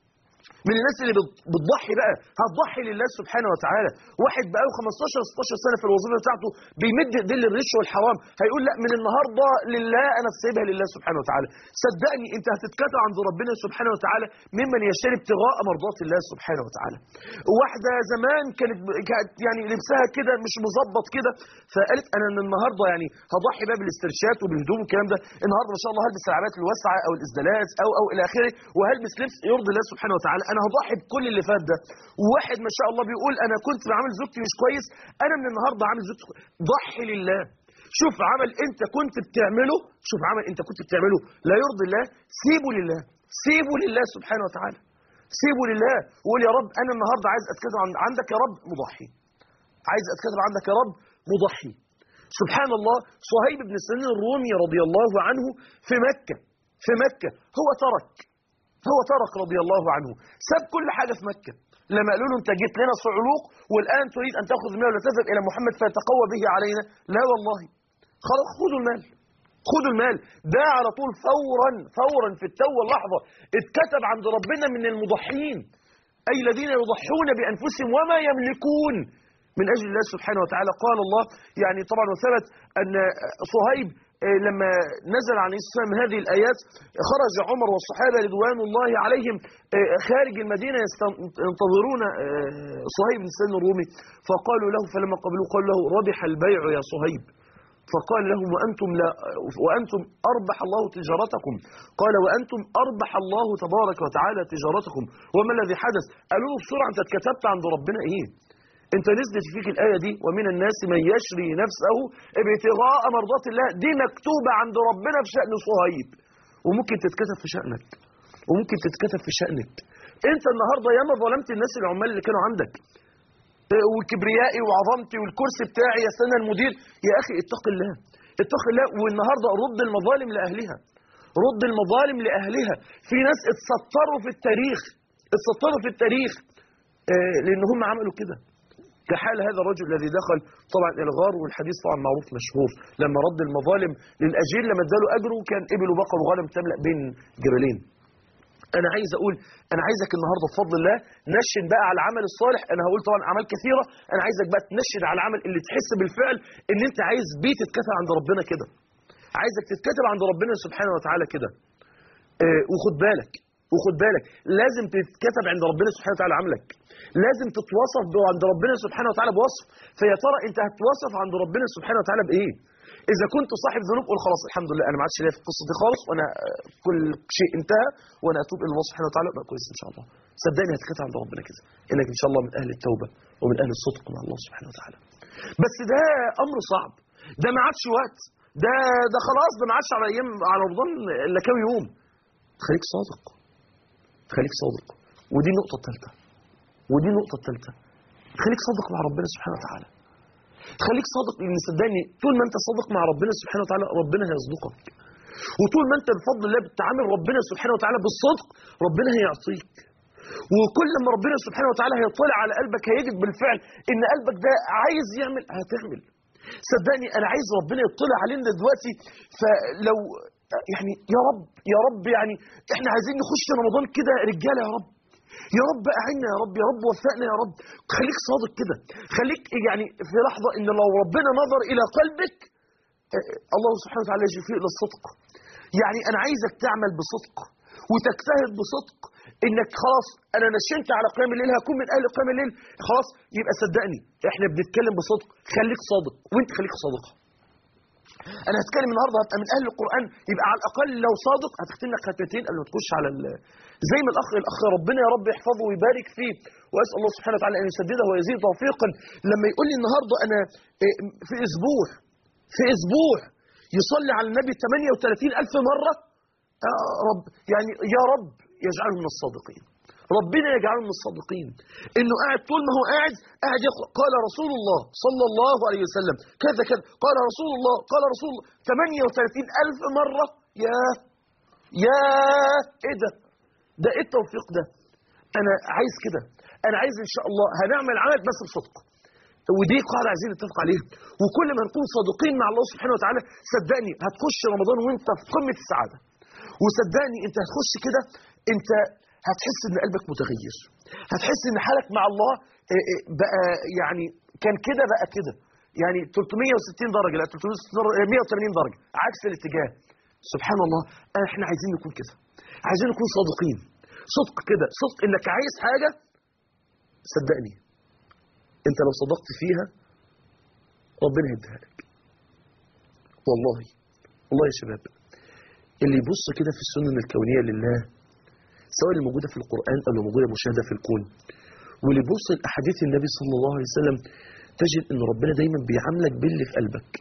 من الناس اللي بتضحي بقى هتضحي لله سبحانه وتعالى واحد بقى 15 16 سنه في الوظيفه بتاعته بيمد ايديه للرش والحرام هيقول لا من النهارده لله انا سايبها لله سبحانه وتعالى صدقني انت هتتكتب عند ربنا سبحانه وتعالى ممن يشتري ابتغاء مرضات الله سبحانه وتعالى واحده زمان كانت يعني لبسها كده مش مظبط كده فقالت انا من النهارده يعني هضحي بقى بالاسترشاد وبالهدوم والكلام ده النهارده ما شاء الله هلبس العبايات الواسعه او الاسدالات او او الى اخره وهلبس لبس يرضي الله سبحانه وتعالى انا هضحي بكل اللي فات ده وواحد ما شاء الله بيقول انا كنت بعمل زوجتي مش كويس انا من النهارده عامل زوجتي كويس ضحي لله شوف عمل انت كنت بتعمله شوف عمل انت كنت بتعمله لا يرضي الله سيبه لله سيبه لله سبحانه وتعالى سيبه لله وقول يا رب انا النهارده عايز اتكلم عندك يا رب مضحي عايز اتكلم عندك يا رب مضحي سبحان الله صهيب بن سنين الرومي رضي الله عنه في مكة في مكة هو ترك هو ترك رضي الله عنه ساب كل حاجة في مكة لما قالوا له انت جيت لنا صعلوق والآن تريد أن تأخذ المال وتذهب إلى محمد فيتقوى به علينا لا والله خلاص خذوا المال خذوا المال ده على طول فورا فورا في التو اللحظة اتكتب عند ربنا من المضحين أي الذين يضحون بأنفسهم وما يملكون من أجل الله سبحانه وتعالى قال الله يعني طبعا وثبت أن صهيب آه، لما نزل عن الإسلام هذه الآيات خرج عمر والصحابة رضوان الله عليهم آه، خارج المدينة يستن- ينتظرون آه، صهيب بن سلم الرومي فقالوا له فلما قبلوه قالوا له ربح البيع يا صهيب فقال لهم وأنتم, لا وأنتم أربح الله تجارتكم قال وأنتم أربح الله تبارك وتعالى تجارتكم وما الذي حدث قالوا له بسرعة أنت اتكتبت عند ربنا إيه انت نزلت فيك الآية دي ومن الناس من يشري نفسه ابتغاء مرضات الله دي مكتوبة عند ربنا في شأن صهيب وممكن تتكتب في شأنك وممكن تتكتب في شأنك انت النهاردة ياما ظلمت الناس العمال اللي كانوا عندك اه، وكبريائي وعظمتي والكرسي بتاعي يا سنة المدير يا أخي اتق الله اتق الله والنهاردة رد المظالم لأهلها رد المظالم لأهلها في ناس اتستروا في التاريخ اتستروا في التاريخ اه، لأن هم عملوا كده كحال هذا الرجل الذي دخل طبعا الغار والحديث طبعا معروف مشهور لما رد المظالم للأجير لما اداله أجره كان إبل وبقر وغنم تملأ بين جبلين أنا عايز أقول أنا عايزك النهاردة بفضل الله نشن بقى على العمل الصالح أنا هقول طبعا أعمال كثيرة أنا عايزك بقى تنشن على العمل اللي تحس بالفعل إن أنت عايز بيه تتكتب عند ربنا كده عايزك تتكتب عند ربنا سبحانه وتعالى كده آه، وخد بالك وخد بالك لازم تتكتب عند ربنا سبحانه وتعالى عملك لازم تتوصف ب- عند ربنا سبحانه وتعالى بوصف فيا ترى انت هتوصف عند ربنا سبحانه وتعالى بايه اذا كنت صاحب ذنوب قول خلاص الحمد لله انا ما عادش ليا في القصه دي خالص وانا آه، كل شيء انتهى وانا اتوب الى الله سبحانه وتعالى ابقى كويس ان شاء الله صدقني هتتكتب عند ربنا كده انك ان شاء الله من اهل التوبه ومن اهل الصدق مع الله سبحانه وتعالى بس ده امر صعب ده ما عادش وقت ده ده خلاص ده ما عادش على ايام على رمضان الا كام يوم خليك صادق خليك صادق ودي النقطه الثالثه ودي النقطه الثالثه خليك صادق مع ربنا سبحانه وتعالى خليك صادق لان صدقني طول ما انت صادق مع ربنا سبحانه وتعالى ربنا هيصدقك وطول ما انت بفضل الله بتعامل ربنا سبحانه وتعالى بالصدق ربنا هيعطيك وكل ما ربنا سبحانه وتعالى هيطلع على قلبك هيجد بالفعل ان قلبك ده عايز يعمل هتعمل صدقني انا عايز ربنا يطلع علينا دلوقتي فلو يعني يا رب يا رب يعني احنا عايزين نخش رمضان كده رجاله يا رب يا رب اعنا يا رب يا رب وفقنا يا رب خليك صادق كده خليك يعني في لحظه ان لو ربنا نظر الى قلبك آه، الله سبحانه وتعالى يشفيه الى الصدق يعني انا عايزك تعمل بصدق وتجتهد بصدق انك خلاص انا نشنت على قيام الليل هكون من اهل قيام الليل خلاص يبقى صدقني احنا بنتكلم بصدق خليك صادق وانت خليك صادق انا هتكلم النهارده هبقى من اهل القران يبقى على الاقل لو صادق هتختم لك ختمتين قبل ما تخش على ال... زي ما الاخ الاخ ربنا يا رب يحفظه ويبارك فيه واسال الله سبحانه وتعالى ان يسدده ويزيد توفيقا لما يقول لي النهارده انا إيه، في اسبوع في اسبوع يصلي على النبي 38 الف مره يا رب يعني يا رب يجعله من الصادقين ربنا يجعله من الصادقين انه قاعد طول ما هو قاعد قاعد يقرا قال رسول الله صلى الله عليه وسلم كذا كذا قال رسول الله قال رسول الله 38 الف مره يا يا ايه ده ده ايه التوفيق ده انا عايز كده انا عايز ان شاء الله هنعمل عمل بس بصدق ودي قاعدة عايزين نتفق عليها وكل ما نكون صادقين مع الله سبحانه وتعالى صدقني هتخش رمضان وانت في قمة السعادة وصدقني انت هتخش كده انت هتحس ان قلبك متغير هتحس ان حالك مع الله اه، اه، بقى يعني كان كده بقى كده يعني 360 درجة لا 360 درجة اه، 180 درجة عكس الاتجاه سبحان الله احنا عايزين نكون كده عايزين نكون صادقين صدق كده صدق انك عايز حاجة صدقني انت لو صدقت فيها ربنا يديها لك والله والله يا شباب اللي يبص كده في السنن الكونية لله سواء اللي موجودة في القرآن أو اللي موجودة مشاهدة في الكون واللي يبص لأحاديث النبي صلى الله عليه وسلم تجد أن ربنا دايما بيعاملك باللي في قلبك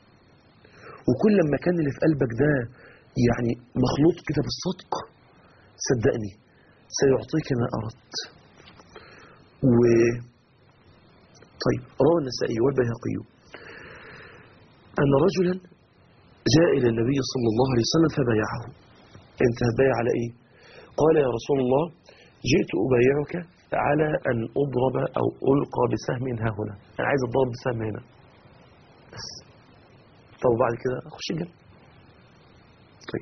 وكل ما كان اللي في قلبك ده يعني مخلوط كده بالصدق صدقني سيعطيك ما أردت و طيب روى النسائي والبيهقي أن رجلا جاء إلى النبي صلى الله عليه وسلم فبايعه أنت هتبايع على إيه؟ قال يا رسول الله جئت أبايعك على أن أضرب أو ألقى بسهم ها هنا أنا عايز أضرب بسهم هنا بس طب بعد كده أخش الجنة طيب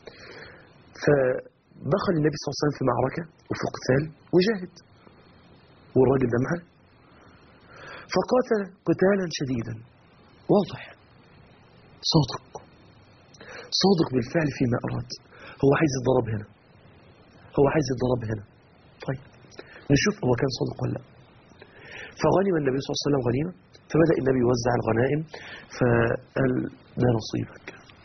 فدخل النبي صلى الله عليه وسلم في معركة وفي قتال وجاهد والراجل ده معاه فقاتل قتالا شديدا واضح صادق صادق بالفعل فيما أراد هو عايز يتضرب هنا هو عايز يتضرب هنا طيب نشوف هو كان صادق ولا لا فغنم النبي صلى الله عليه وسلم غنيمة فبدأ النبي يوزع الغنائم فقال ده نصيبك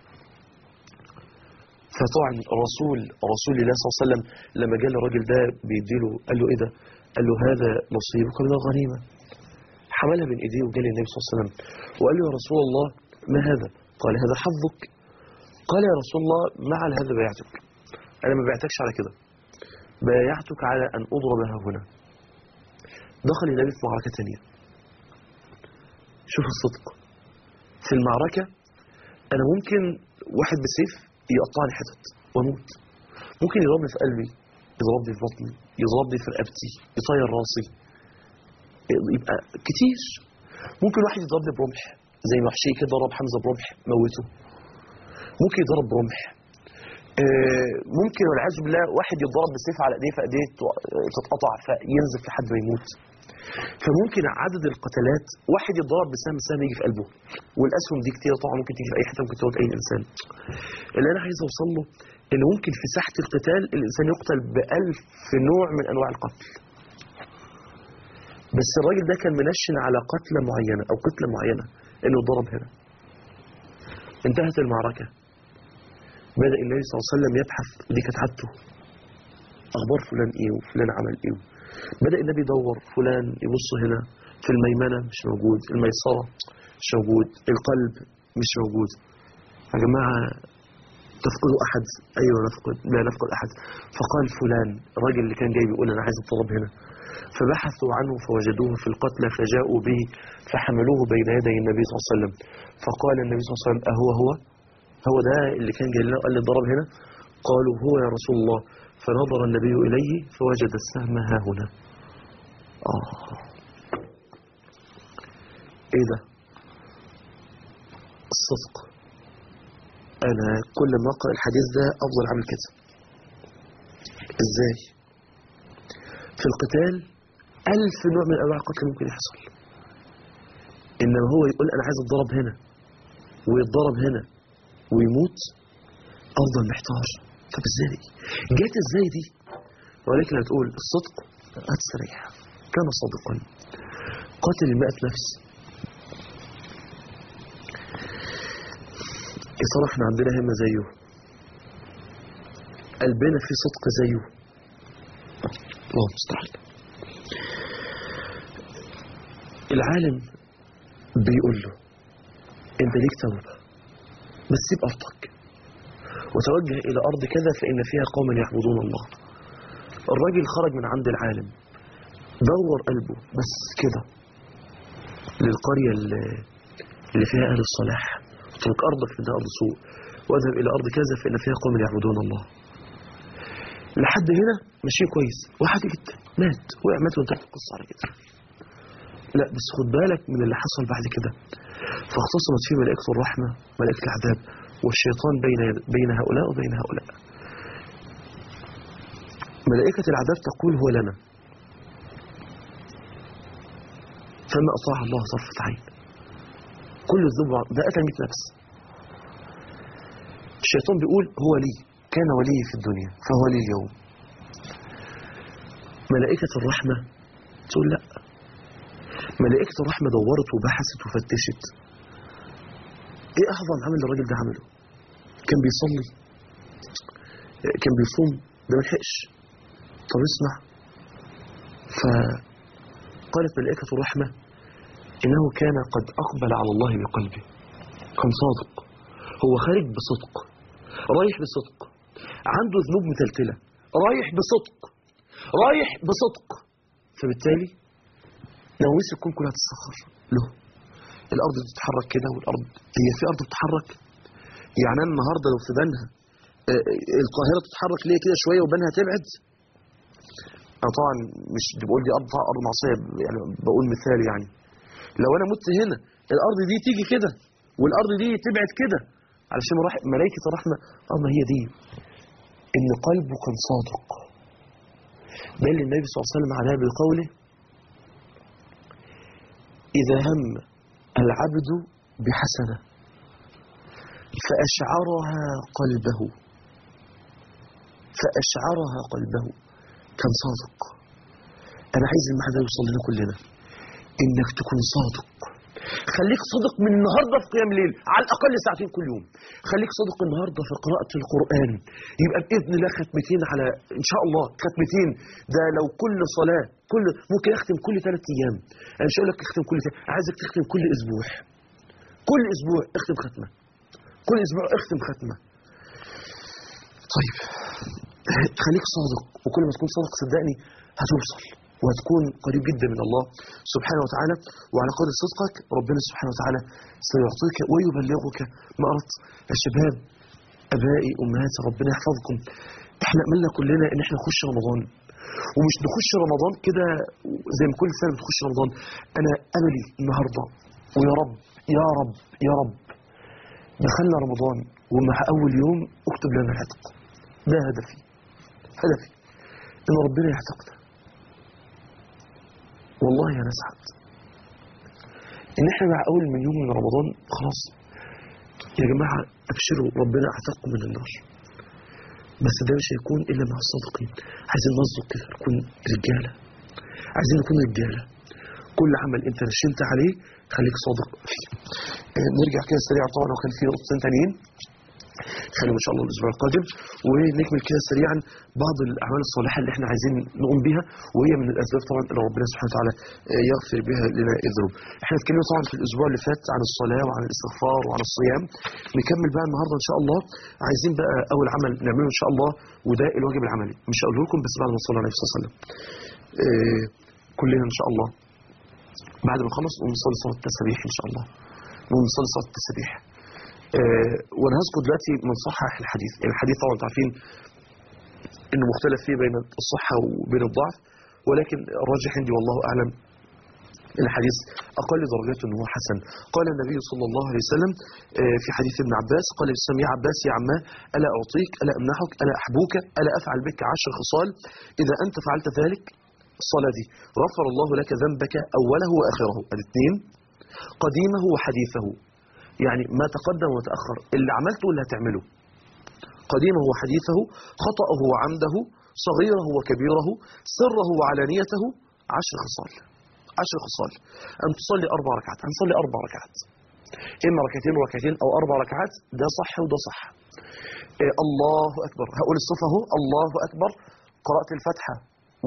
فطبعا رسول رسول الله صلى الله عليه وسلم لما جاء الراجل ده بيديله قال له ايه ده قال له هذا نصيبك من الغنيمة حملها من ايديه وجاء للنبي صلى الله عليه وسلم وقال له يا رسول الله ما هذا قال هذا حظك قال يا رسول الله ما على هذا بايعتك انا ما بايعتكش على كده بايعتك على ان اضرب ها هنا دخل النبي في معركة ثانية شوف الصدق في المعركة انا ممكن واحد بسيف يقطعني حتت واموت ممكن يضربني في قلبي يضربني في بطني يضربني في رقبتي يطير راسي يبقى كتير ممكن واحد يضربني برمح زي وحشي كده ضرب حمزه برمح موته ممكن يضرب برمح آه، ممكن والعياذ بالله واحد يتضرب بالسيف على ايديه فايديه تتقطع فينزف لحد ما يموت فممكن عدد القتلات واحد يتضرب بسهم سهم يجي في قلبه والاسهم دي كتير طبعا ممكن تيجي في اي حته ممكن تموت اي انسان اللي انا عايز اوصل له ان ممكن في ساحه القتال الانسان يقتل بألف نوع من انواع القتل بس الراجل ده كان منشن على قتلة معينة أو قتلة معينة إنه ضرب هنا انتهت المعركة بدأ النبي صلى الله عليه وسلم يبحث دي كانت عادته أخبار فلان إيه وفلان عمل إيه بدأ النبي يدور فلان يبص هنا في الميمنة مش موجود الميسرة مش موجود القلب مش موجود يا جماعة تفقدوا أحد أيوة نفقد لا نفقد أحد فقال فلان الراجل اللي كان جاي بيقول أنا عايز أتضرب هنا فبحثوا عنه فوجدوه في القتلى فجاءوا به فحملوه بين يدي النبي صلى الله عليه وسلم فقال النبي صلى الله عليه وسلم أهو هو هو ده اللي كان جاي لنا قال لي ضرب هنا قالوا هو يا رسول الله فنظر النبي إليه فوجد السهم ها هنا آه إيه ده الصدق أنا كل ما أقرأ الحديث ده أفضل أعمل كده إزاي في القتال ألف نوع من أنواع القتل ممكن يحصل إنما هو يقول أنا عايز أتضرب هنا ويتضرب هنا ويموت أفضل محتار طب إزاي جات إزاي دي ولكن هتقول الصدق هتستريح كان صادقا قاتل المئة نفس يا ترى احنا عندنا همة زيه قلبنا فيه صدق زيه الله المستعان العالم بيقول له انت ليك توبة بس سيب ارضك وتوجه الى ارض كذا فان فيها قوما يعبدون الله الراجل خرج من عند العالم دور قلبه بس كده للقرية اللي اللي فيها اهل الصلاح اترك ارضك في ارض سوء واذهب الى ارض كذا فان فيها قوم يعبدون الله لحد هنا ماشي كويس واحد جدا مات وقع مات وانتهت القصه على كده لا بس خد بالك من اللي حصل بعد كده فاختصمت فيه ملائكه الرحمه ملائكه العذاب والشيطان بين بين هؤلاء وبين هؤلاء ملائكه العذاب تقول هو لنا فما اطاع الله طرفه عين كل الذنوب ده قتل 100 نفس الشيطان بيقول هو لي كان ولي في الدنيا فهو لي اليوم ملائكة الرحمة تقول لا ملائكة الرحمة دورت وبحثت وفتشت ايه اعظم عمل الراجل ده عمله كان بيصلي كان بيصوم ده ملحقش طب اسمع فقالت ملائكة الرحمة إنه كان قد أقبل على الله بقلبه كان صادق هو خارج بصدق رايح بصدق عنده ذنوب متلتلة رايح بصدق رايح بصدق فبالتالي نويس الكون كلها تستخر له الأرض تتحرك كده والأرض هي في أرض تتحرك يعني أنا النهاردة لو في بنها آه، القاهرة تتحرك ليه كده شوية وبنها تبعد أنا طبعا مش بقول دي أرض أرض معصية يعني بقول مثال يعني لو أنا مت هنا الأرض دي تيجي كده والأرض دي تبعد كده علشان راح ملائكة الرحمة اه ما هي دي إن قلبه كان صادق بل النبي صلى الله عليه وسلم عليها بقوله إذا هم العبد بحسنة فأشعرها قلبه فأشعرها قلبه كان صادق أنا عايز المعنى ده يوصل لنا كلنا إنك تكون صادق خليك صادق من النهاردة في قيام الليل على الأقل ساعتين كل يوم خليك صادق النهاردة في قراءة القرآن يبقى بإذن الله ختمتين على إن شاء الله ختمتين ده لو كل صلاة كل ممكن أختم كل ثلاث أيام أنا مش هقول لك تختم كل ثلاث عايزك تختم كل أسبوع كل أسبوع اختم ختمة كل أسبوع اختم ختمة طيب خليك صادق وكل ما تكون صادق صدقني هتوصل وهتكون قريب جدا من الله سبحانه وتعالى وعلى قدر صدقك ربنا سبحانه وتعالى سيعطيك ويبلغك ما أردت يا شباب أبائي أمهاتي ربنا يحفظكم احنا أملنا كلنا ان احنا نخش رمضان ومش نخش رمضان كده زي ما كل سنة بتخش رمضان أنا أملي النهاردة ويا رب يا رب يا رب دخلنا رمضان ومع أول يوم اكتب لنا العتق ده هدفي هدفي إن ربنا يعتقنا والله أنا أسعد إن إحنا مع أول من يوم من رمضان خلاص يا جماعة أبشروا ربنا أعتقكم من النار بس ده مش هيكون إلا مع الصادقين عايزين نصدق كده نكون رجالة عايزين نكون رجالة كل عمل أنت نشنت عليه خليك صادق فيه آه، نرجع كده سريعا طبعا لو كان في نقطتين تانيين خلينا ان شاء الله الاسبوع القادم ونكمل كده سريعا بعض الاعمال الصالحه اللي احنا عايزين نقوم بيها وهي من الاسباب طبعا اللي ربنا سبحانه وتعالى آه، يغفر بها لنا الذنوب. احنا اتكلمنا طبعا في الاسبوع اللي فات عن الصلاه وعن الاستغفار وعن الصيام. نكمل بقى النهارده ان شاء الله عايزين بقى اول عمل نعمله ان شاء الله وده الواجب العملي مش هقوله لكم بس بعد ما صلى عليه الصلاه والسلام. آه، كلنا ان شاء الله بعد ما نخلص نقوم نصلي صلاه التسبيح ان شاء الله. نقوم نصلي صلاه التسبيح. آه، وانا هذكر دلوقتي من صحح الحديث الحديث طبعا انتوا عارفين انه مختلف فيه بين الصحة وبين الضعف ولكن الراجح عندي والله اعلم ان الحديث اقل درجاته انه هو حسن قال النبي صلى الله عليه وسلم آه، في حديث ابن عباس قال للسلام يا عباس يا عماه الا اعطيك الا امنحك الا احبوك الا افعل بك عشر خصال اذا انت فعلت ذلك الصلاه دي غفر الله لك ذنبك اوله واخره الاثنين قديمه وحديثه يعني ما تقدم وتأخر اللي عملته اللي هتعمله قديمه وحديثه خطأه وعمده صغيره وكبيره سره وعلانيته عشر خصال عشر خصال أن تصلي أربع ركعات هنصلي أربع ركعات إما ركعتين وركعتين أو أربع ركعات ده صح وده صح إيه الله أكبر هقول الصفة اهو الله أكبر قراءة الفاتحة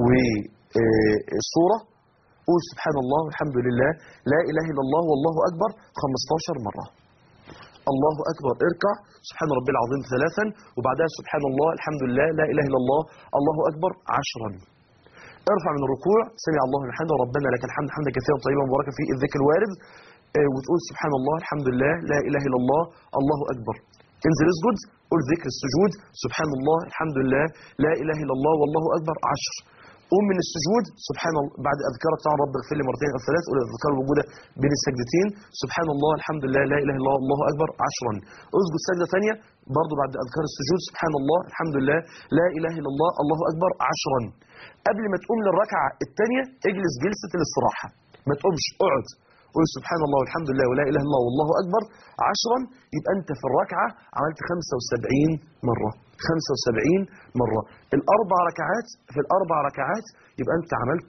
والسورة قول سبحان الله والحمد لله لا إله إلا الله والله أكبر 15 مرة الله أكبر اركع سبحان ربي العظيم ثلاثا وبعدها سبحان الله الحمد لله لا إله إلا الله الله أكبر عشرا ارفع من الركوع سمع الله الحمد ربنا لك الحمد حمدا كثيرا طيبا مباركا فيه الذكر الوارد آه، وتقول سبحان الله الحمد لله لا إله إلا الله الله أكبر انزل اسجد قل ذكر السجود سبحان الله الحمد لله لا إله إلا الله والله أكبر عشر قوم من السجود سبحان الله بعد اذكار بتاع رب اغفر لي مرتين او ثلاث قول الاذكار الموجوده بين السجدتين سبحان الله الحمد لله لا اله الا الله الله اكبر عشرا اسجد سجده ثانيه برضه بعد اذكار السجود سبحان الله الحمد لله لا اله الا الله الله اكبر عشرا قبل ما تقوم للركعه الثانيه اجلس جلسه الاستراحه ما تقومش اقعد قول سبحان الله والحمد لله ولا اله الا الله والله اكبر عشرا يبقى انت في الركعه عملت 75 مره 75 مرة الأربع ركعات في الأربع ركعات يبقى أنت عملت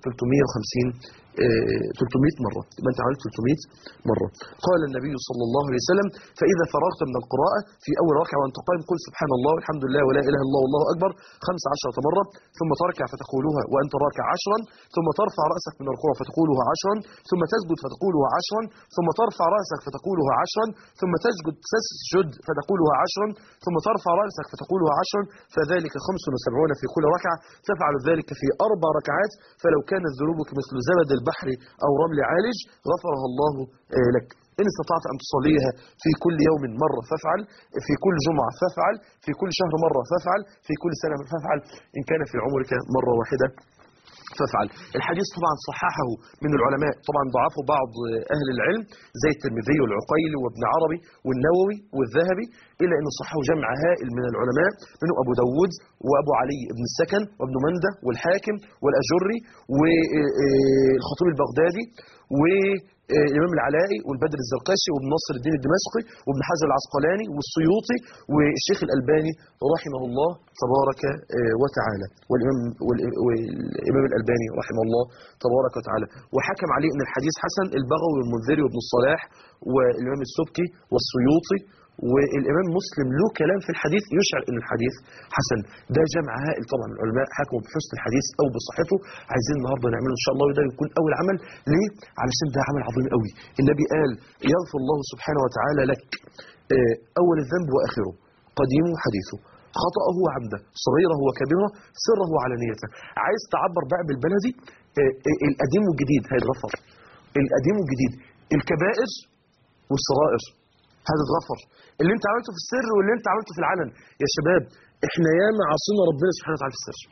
350 آه، 300 مرة يبقى أنت عملت 300 مرة قال النبي صلى الله عليه وسلم فإذا فرغت من القراءة في أول ركعة وأنت قائم قل سبحان الله والحمد لله ولا إله إلا الله والله أكبر 15 مرة ثم تركع فتقولها وأنت راكع عشرا ثم ترفع رأسك من الركوع فتقولها عشرا ثم تسجد فتقولها عشرا ثم ترفع رأسك فتقولها عشرا ثم تسجد تسجد فتقولها عشرا ثم ترفع رأسك فتقولها عشرا فذلك 75 في كل ركعة تفعل ذلك في أربع ركعات فلو كانت ذنوبك مثل زبد البحر أو رمل عالج غفرها الله آه، لك إن استطعت أن تصليها في كل يوم مرة فافعل في كل جمعة فافعل في كل شهر مرة فافعل في كل سنة فافعل إن كان في عمرك مرة واحدة فافعل الحديث طبعا صححه من العلماء طبعا ضعفه بعض أهل العلم زي الترمذي والعقيلي وابن عربي والنووي والذهبي إلا أنه صححه جمع هائل من العلماء منه أبو داود وأبو علي بن السكن وابن مندة والحاكم والأجري والخطيب البغدادي و آه، الامام العلائي والبدر الزرقاشي وابن نصر الدين الدمشقي وابن حجر العسقلاني والسيوطي والشيخ الالباني رحمه الله تبارك آه، وتعالى والامام والإ- والامام الالباني رحمه الله تبارك وتعالى وحكم عليه ان الحديث حسن البغوي والمنذري وابن الصلاح والامام السبكي والسيوطي والامام مسلم له كلام في الحديث يشعر ان الحديث حسن ده جمع هائل طبعا العلماء حكموا بحسن الحديث او بصحته عايزين النهارده نعمله ان شاء الله وده يكون اول عمل ليه علشان ده عمل عظيم قوي النبي قال يغفر الله سبحانه وتعالى لك آه، اول الذنب واخره قديمه وحديثه خطأه وعمده صغيره وكبيره سره وعلانيته عايز تعبر بقى بالبلدي آه، آه، القديم والجديد هيتغفر القديم والجديد الكبائر والصغائر هتتغفر اللي انت عملته في السر واللي انت عملته في العلن يا شباب احنا ياما عصينا ربنا سبحانه وتعالى في السر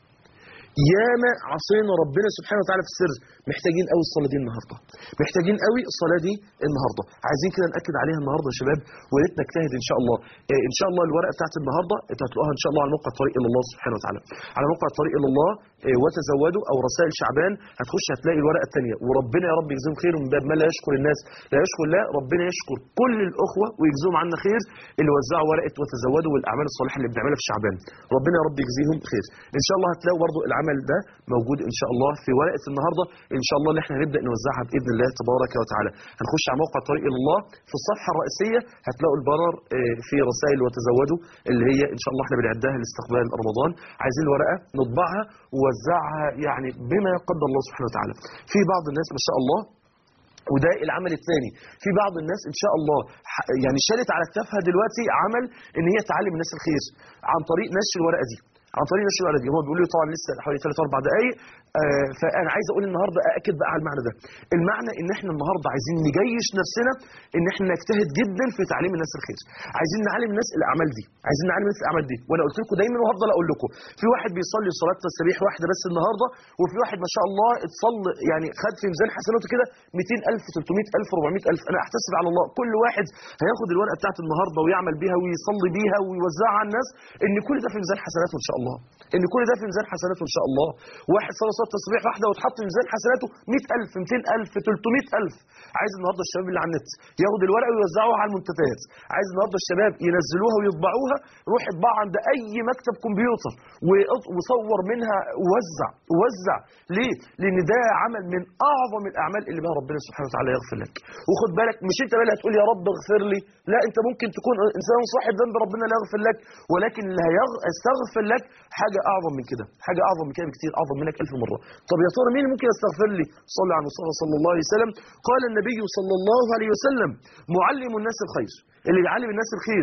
ياما عصينا ربنا سبحانه وتعالى في السر محتاجين قوي الصلاه دي النهارده محتاجين قوي الصلاه دي النهارده عايزين كده ناكد عليها النهارده يا شباب ويا ريت نجتهد ان شاء الله اه ان شاء الله الورقه بتاعت النهارده انتوا هتلاقوها ان شاء الله على موقع طريق الى الله سبحانه وتعالى على موقع طريق الى الله اه وتزودوا او رسائل شعبان هتخش هتلاقي الورقه الثانيه وربنا يا رب يجزيهم خير من باب ما لا يشكر الناس لا يشكر الله ربنا يشكر كل الاخوه ويجزيهم عنا خير اللي وزعوا ورقه وتزودوا والاعمال الصالحه اللي بنعملها في شعبان ربنا يا رب يجزيهم خير ان شاء الله هتلاقوا برضو العمل ده موجود ان شاء الله في ورقه النهارده ان شاء الله اللي احنا هنبدا نوزعها باذن الله تبارك وتعالى هنخش على موقع طريق الى الله في الصفحه الرئيسيه هتلاقوا البرر آه، في رسائل وتزودوا اللي هي ان شاء الله احنا بنعدها لاستقبال رمضان عايزين الورقه نطبعها ووزعها يعني بما يقدر الله سبحانه وتعالى في بعض الناس ما شاء الله وده العمل الثاني في بعض الناس ان شاء الله ح- يعني شالت على كتافها دلوقتي عمل ان هي تعلم الناس الخير عن طريق نشر الورقه دي عن طريق نشر الورقه دي هو بيقول لي طبعا لسه حوالي 3 4 دقائق آه فانا عايز اقول النهارده ااكد بقى على المعنى ده المعنى ان احنا النهارده عايزين نجيش نفسنا ان احنا نجتهد جدا في تعليم الناس الخير عايزين نعلم الناس الاعمال دي عايزين نعلم الناس الاعمال دي وانا قلت لكم دايما وهفضل اقول لكم في واحد بيصلي صلاه تسبيح واحده بس النهارده وفي واحد ما شاء الله اتصلى يعني خد في ميزان حسناته كده 200000 300000 400000 انا احتسب على الله كل واحد هياخد الورقه بتاعت النهارده ويعمل بيها ويصلي بيها ويوزعها على الناس ان كل ده في ميزان حسناته ان شاء الله ان كل ده في ميزان حسناته ان شاء الله واحد صلى صلاه تسبيح واحده وتحط في ميزان حسناته 100000 200000 300000 عايز النهارده الشباب اللي على النت ياخد الورقه ويوزعوها على المنتديات عايز النهارده الشباب ينزلوها ويطبعوها روح اطبعها عند اي مكتب كمبيوتر وأط- وصور منها ووزع ووزع ليه لان ده عمل من اعظم الاعمال اللي بها ربنا سبحانه وتعالى يغفر لك وخد بالك مش انت بقى اللي هتقول يا رب اغفر لي لا انت ممكن تكون انسان صاحب ذنب ربنا لا يغفر لك ولكن اللي هيستغفر لك حاجه اعظم من كده حاجه اعظم من كده بكتير اعظم منك ألف مره طب يا ترى مين اللي ممكن يستغفر لي صلى على المصطفى صلى الله عليه وسلم قال النبي صلى الله عليه وسلم معلم الناس الخير اللي بيعلم الناس الخير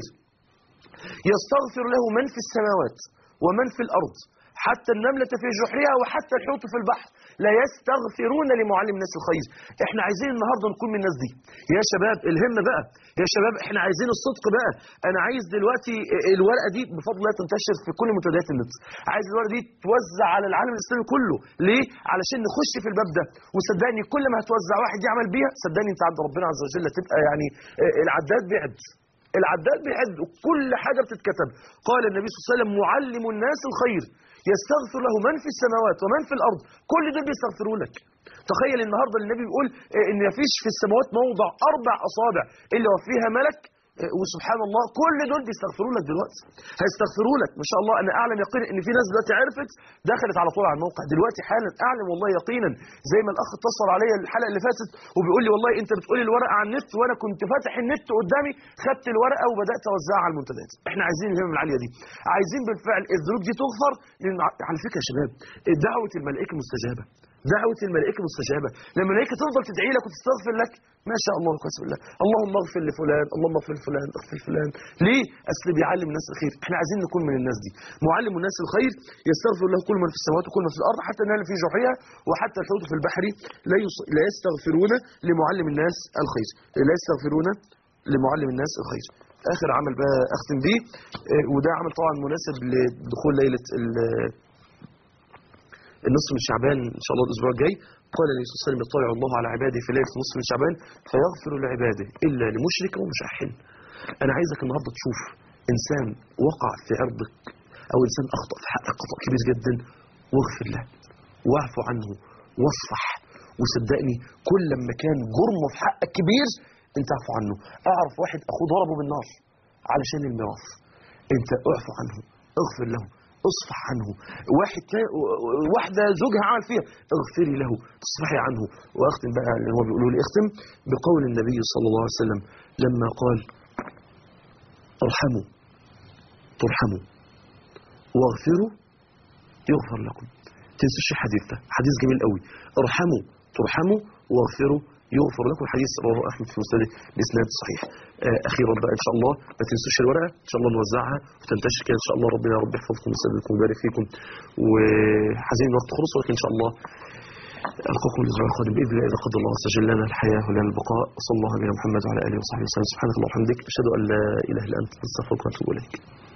يستغفر له من في السماوات ومن في الأرض حتى النملة في جحرها وحتى الحوت في البحر لا يستغفرون لمعلم الناس الخير احنا عايزين النهارده نكون من الناس دي يا شباب الهمه بقى يا شباب احنا عايزين الصدق بقى انا عايز دلوقتي الورقه دي بفضل الله تنتشر في كل منتديات النت عايز الورقه دي توزع على العالم الاسلامي كله ليه علشان نخش في الباب ده وصدقني كل ما هتوزع واحد يعمل بيها صدقني انت عند ربنا عز وجل تبقى يعني آه، العداد بيعد العداد بيعد وكل حاجه بتتكتب قال النبي صلى الله عليه وسلم معلم الناس الخير يستغفر له من في السماوات ومن في الارض كل دول بيستغفروا لك تخيل النهارده النبي بيقول آه، ان مفيش في السماوات موضع اربع اصابع الا وفيها ملك آه، وسبحان الله كل دول بيستغفروا لك دلوقتي هيستغفروا لك ما شاء الله انا اعلم يقينا ان في ناس دلوقتي عرفت دخلت على طول على الموقع دلوقتي حالا اعلم والله يقينا زي ما الاخ اتصل عليا الحلقه اللي فاتت وبيقول لي والله انت بتقولي الورقه على النت وانا كنت فاتح النت قدامي خدت الورقه وبدات اوزعها على المنتديات احنا عايزين الهمم العاليه دي عايزين بالفعل الذنوب دي تغفر لان على فكره يا شباب دعوه الملائكه مستجابه دعوة الملائكة مستجابة لما الملائكة تفضل تدعي لك وتستغفر لك ما شاء الله وقسم بالله اللهم اغفر لفلان اللهم اغفر لفلان اغفر لفلان ليه؟ أصل بيعلم الناس الخير احنا عايزين نكون من الناس دي معلم الناس الخير يستغفر له كل من في السماوات وكل من في الأرض حتى النهل في جحرها وحتى الحوت في البحر لا يص... لا يستغفرون لمعلم الناس الخير لا يستغفرون لمعلم الناس الخير آخر عمل بقى أختم بيه آه، وده عمل طبعا مناسب لدخول ليلة ال- النصف من شعبان ان شاء الله الاسبوع الجاي قال النبي صلى الله عليه وسلم يطلع الله على عباده في ليله نصف من شعبان فيغفر لعباده الا لمشرك ومشحن انا عايزك النهارده تشوف انسان وقع في عرضك او انسان اخطا في حقك خطا كبير جدا واغفر له واعف عنه واصفح وصدقني كل لما كان جرمه في حقك كبير انت اعفو عنه اعرف واحد اخوه ضربه بالنار علشان الميراث انت اعفو عنه اغفر له اصفح عنه واحد تا... واحدة زوجها عمل فيها اغفري له تصفحي عنه واختم بقى اللي هو بيقولوا لي اختم بقول النبي صلى الله عليه وسلم لما قال ارحموا ترحموا واغفروا يغفر لكم تنسوش الحديث ده حديث جميل قوي ارحموا ترحموا واغفروا يغفر لكم الحديث رواه احمد في مسنده باسناد صحيح آه، اخيرا بقى ان شاء الله ما تنسوش الورقه ان شاء الله نوزعها وتنتشر كده ان شاء الله ربنا يا رب يحفظكم ويسددكم ويبارك فيكم وحزين الوقت خلص ولكن ان شاء الله القاكم الاسبوع القادم باذن الله اذا قدر الله عز وجل لنا الحياه ولنا البقاء صلى الله على محمد وعلى اله وصحبه وسلم سبحانك اللهم وبحمدك اشهد ان لا اله الا انت استغفرك واتوب اليك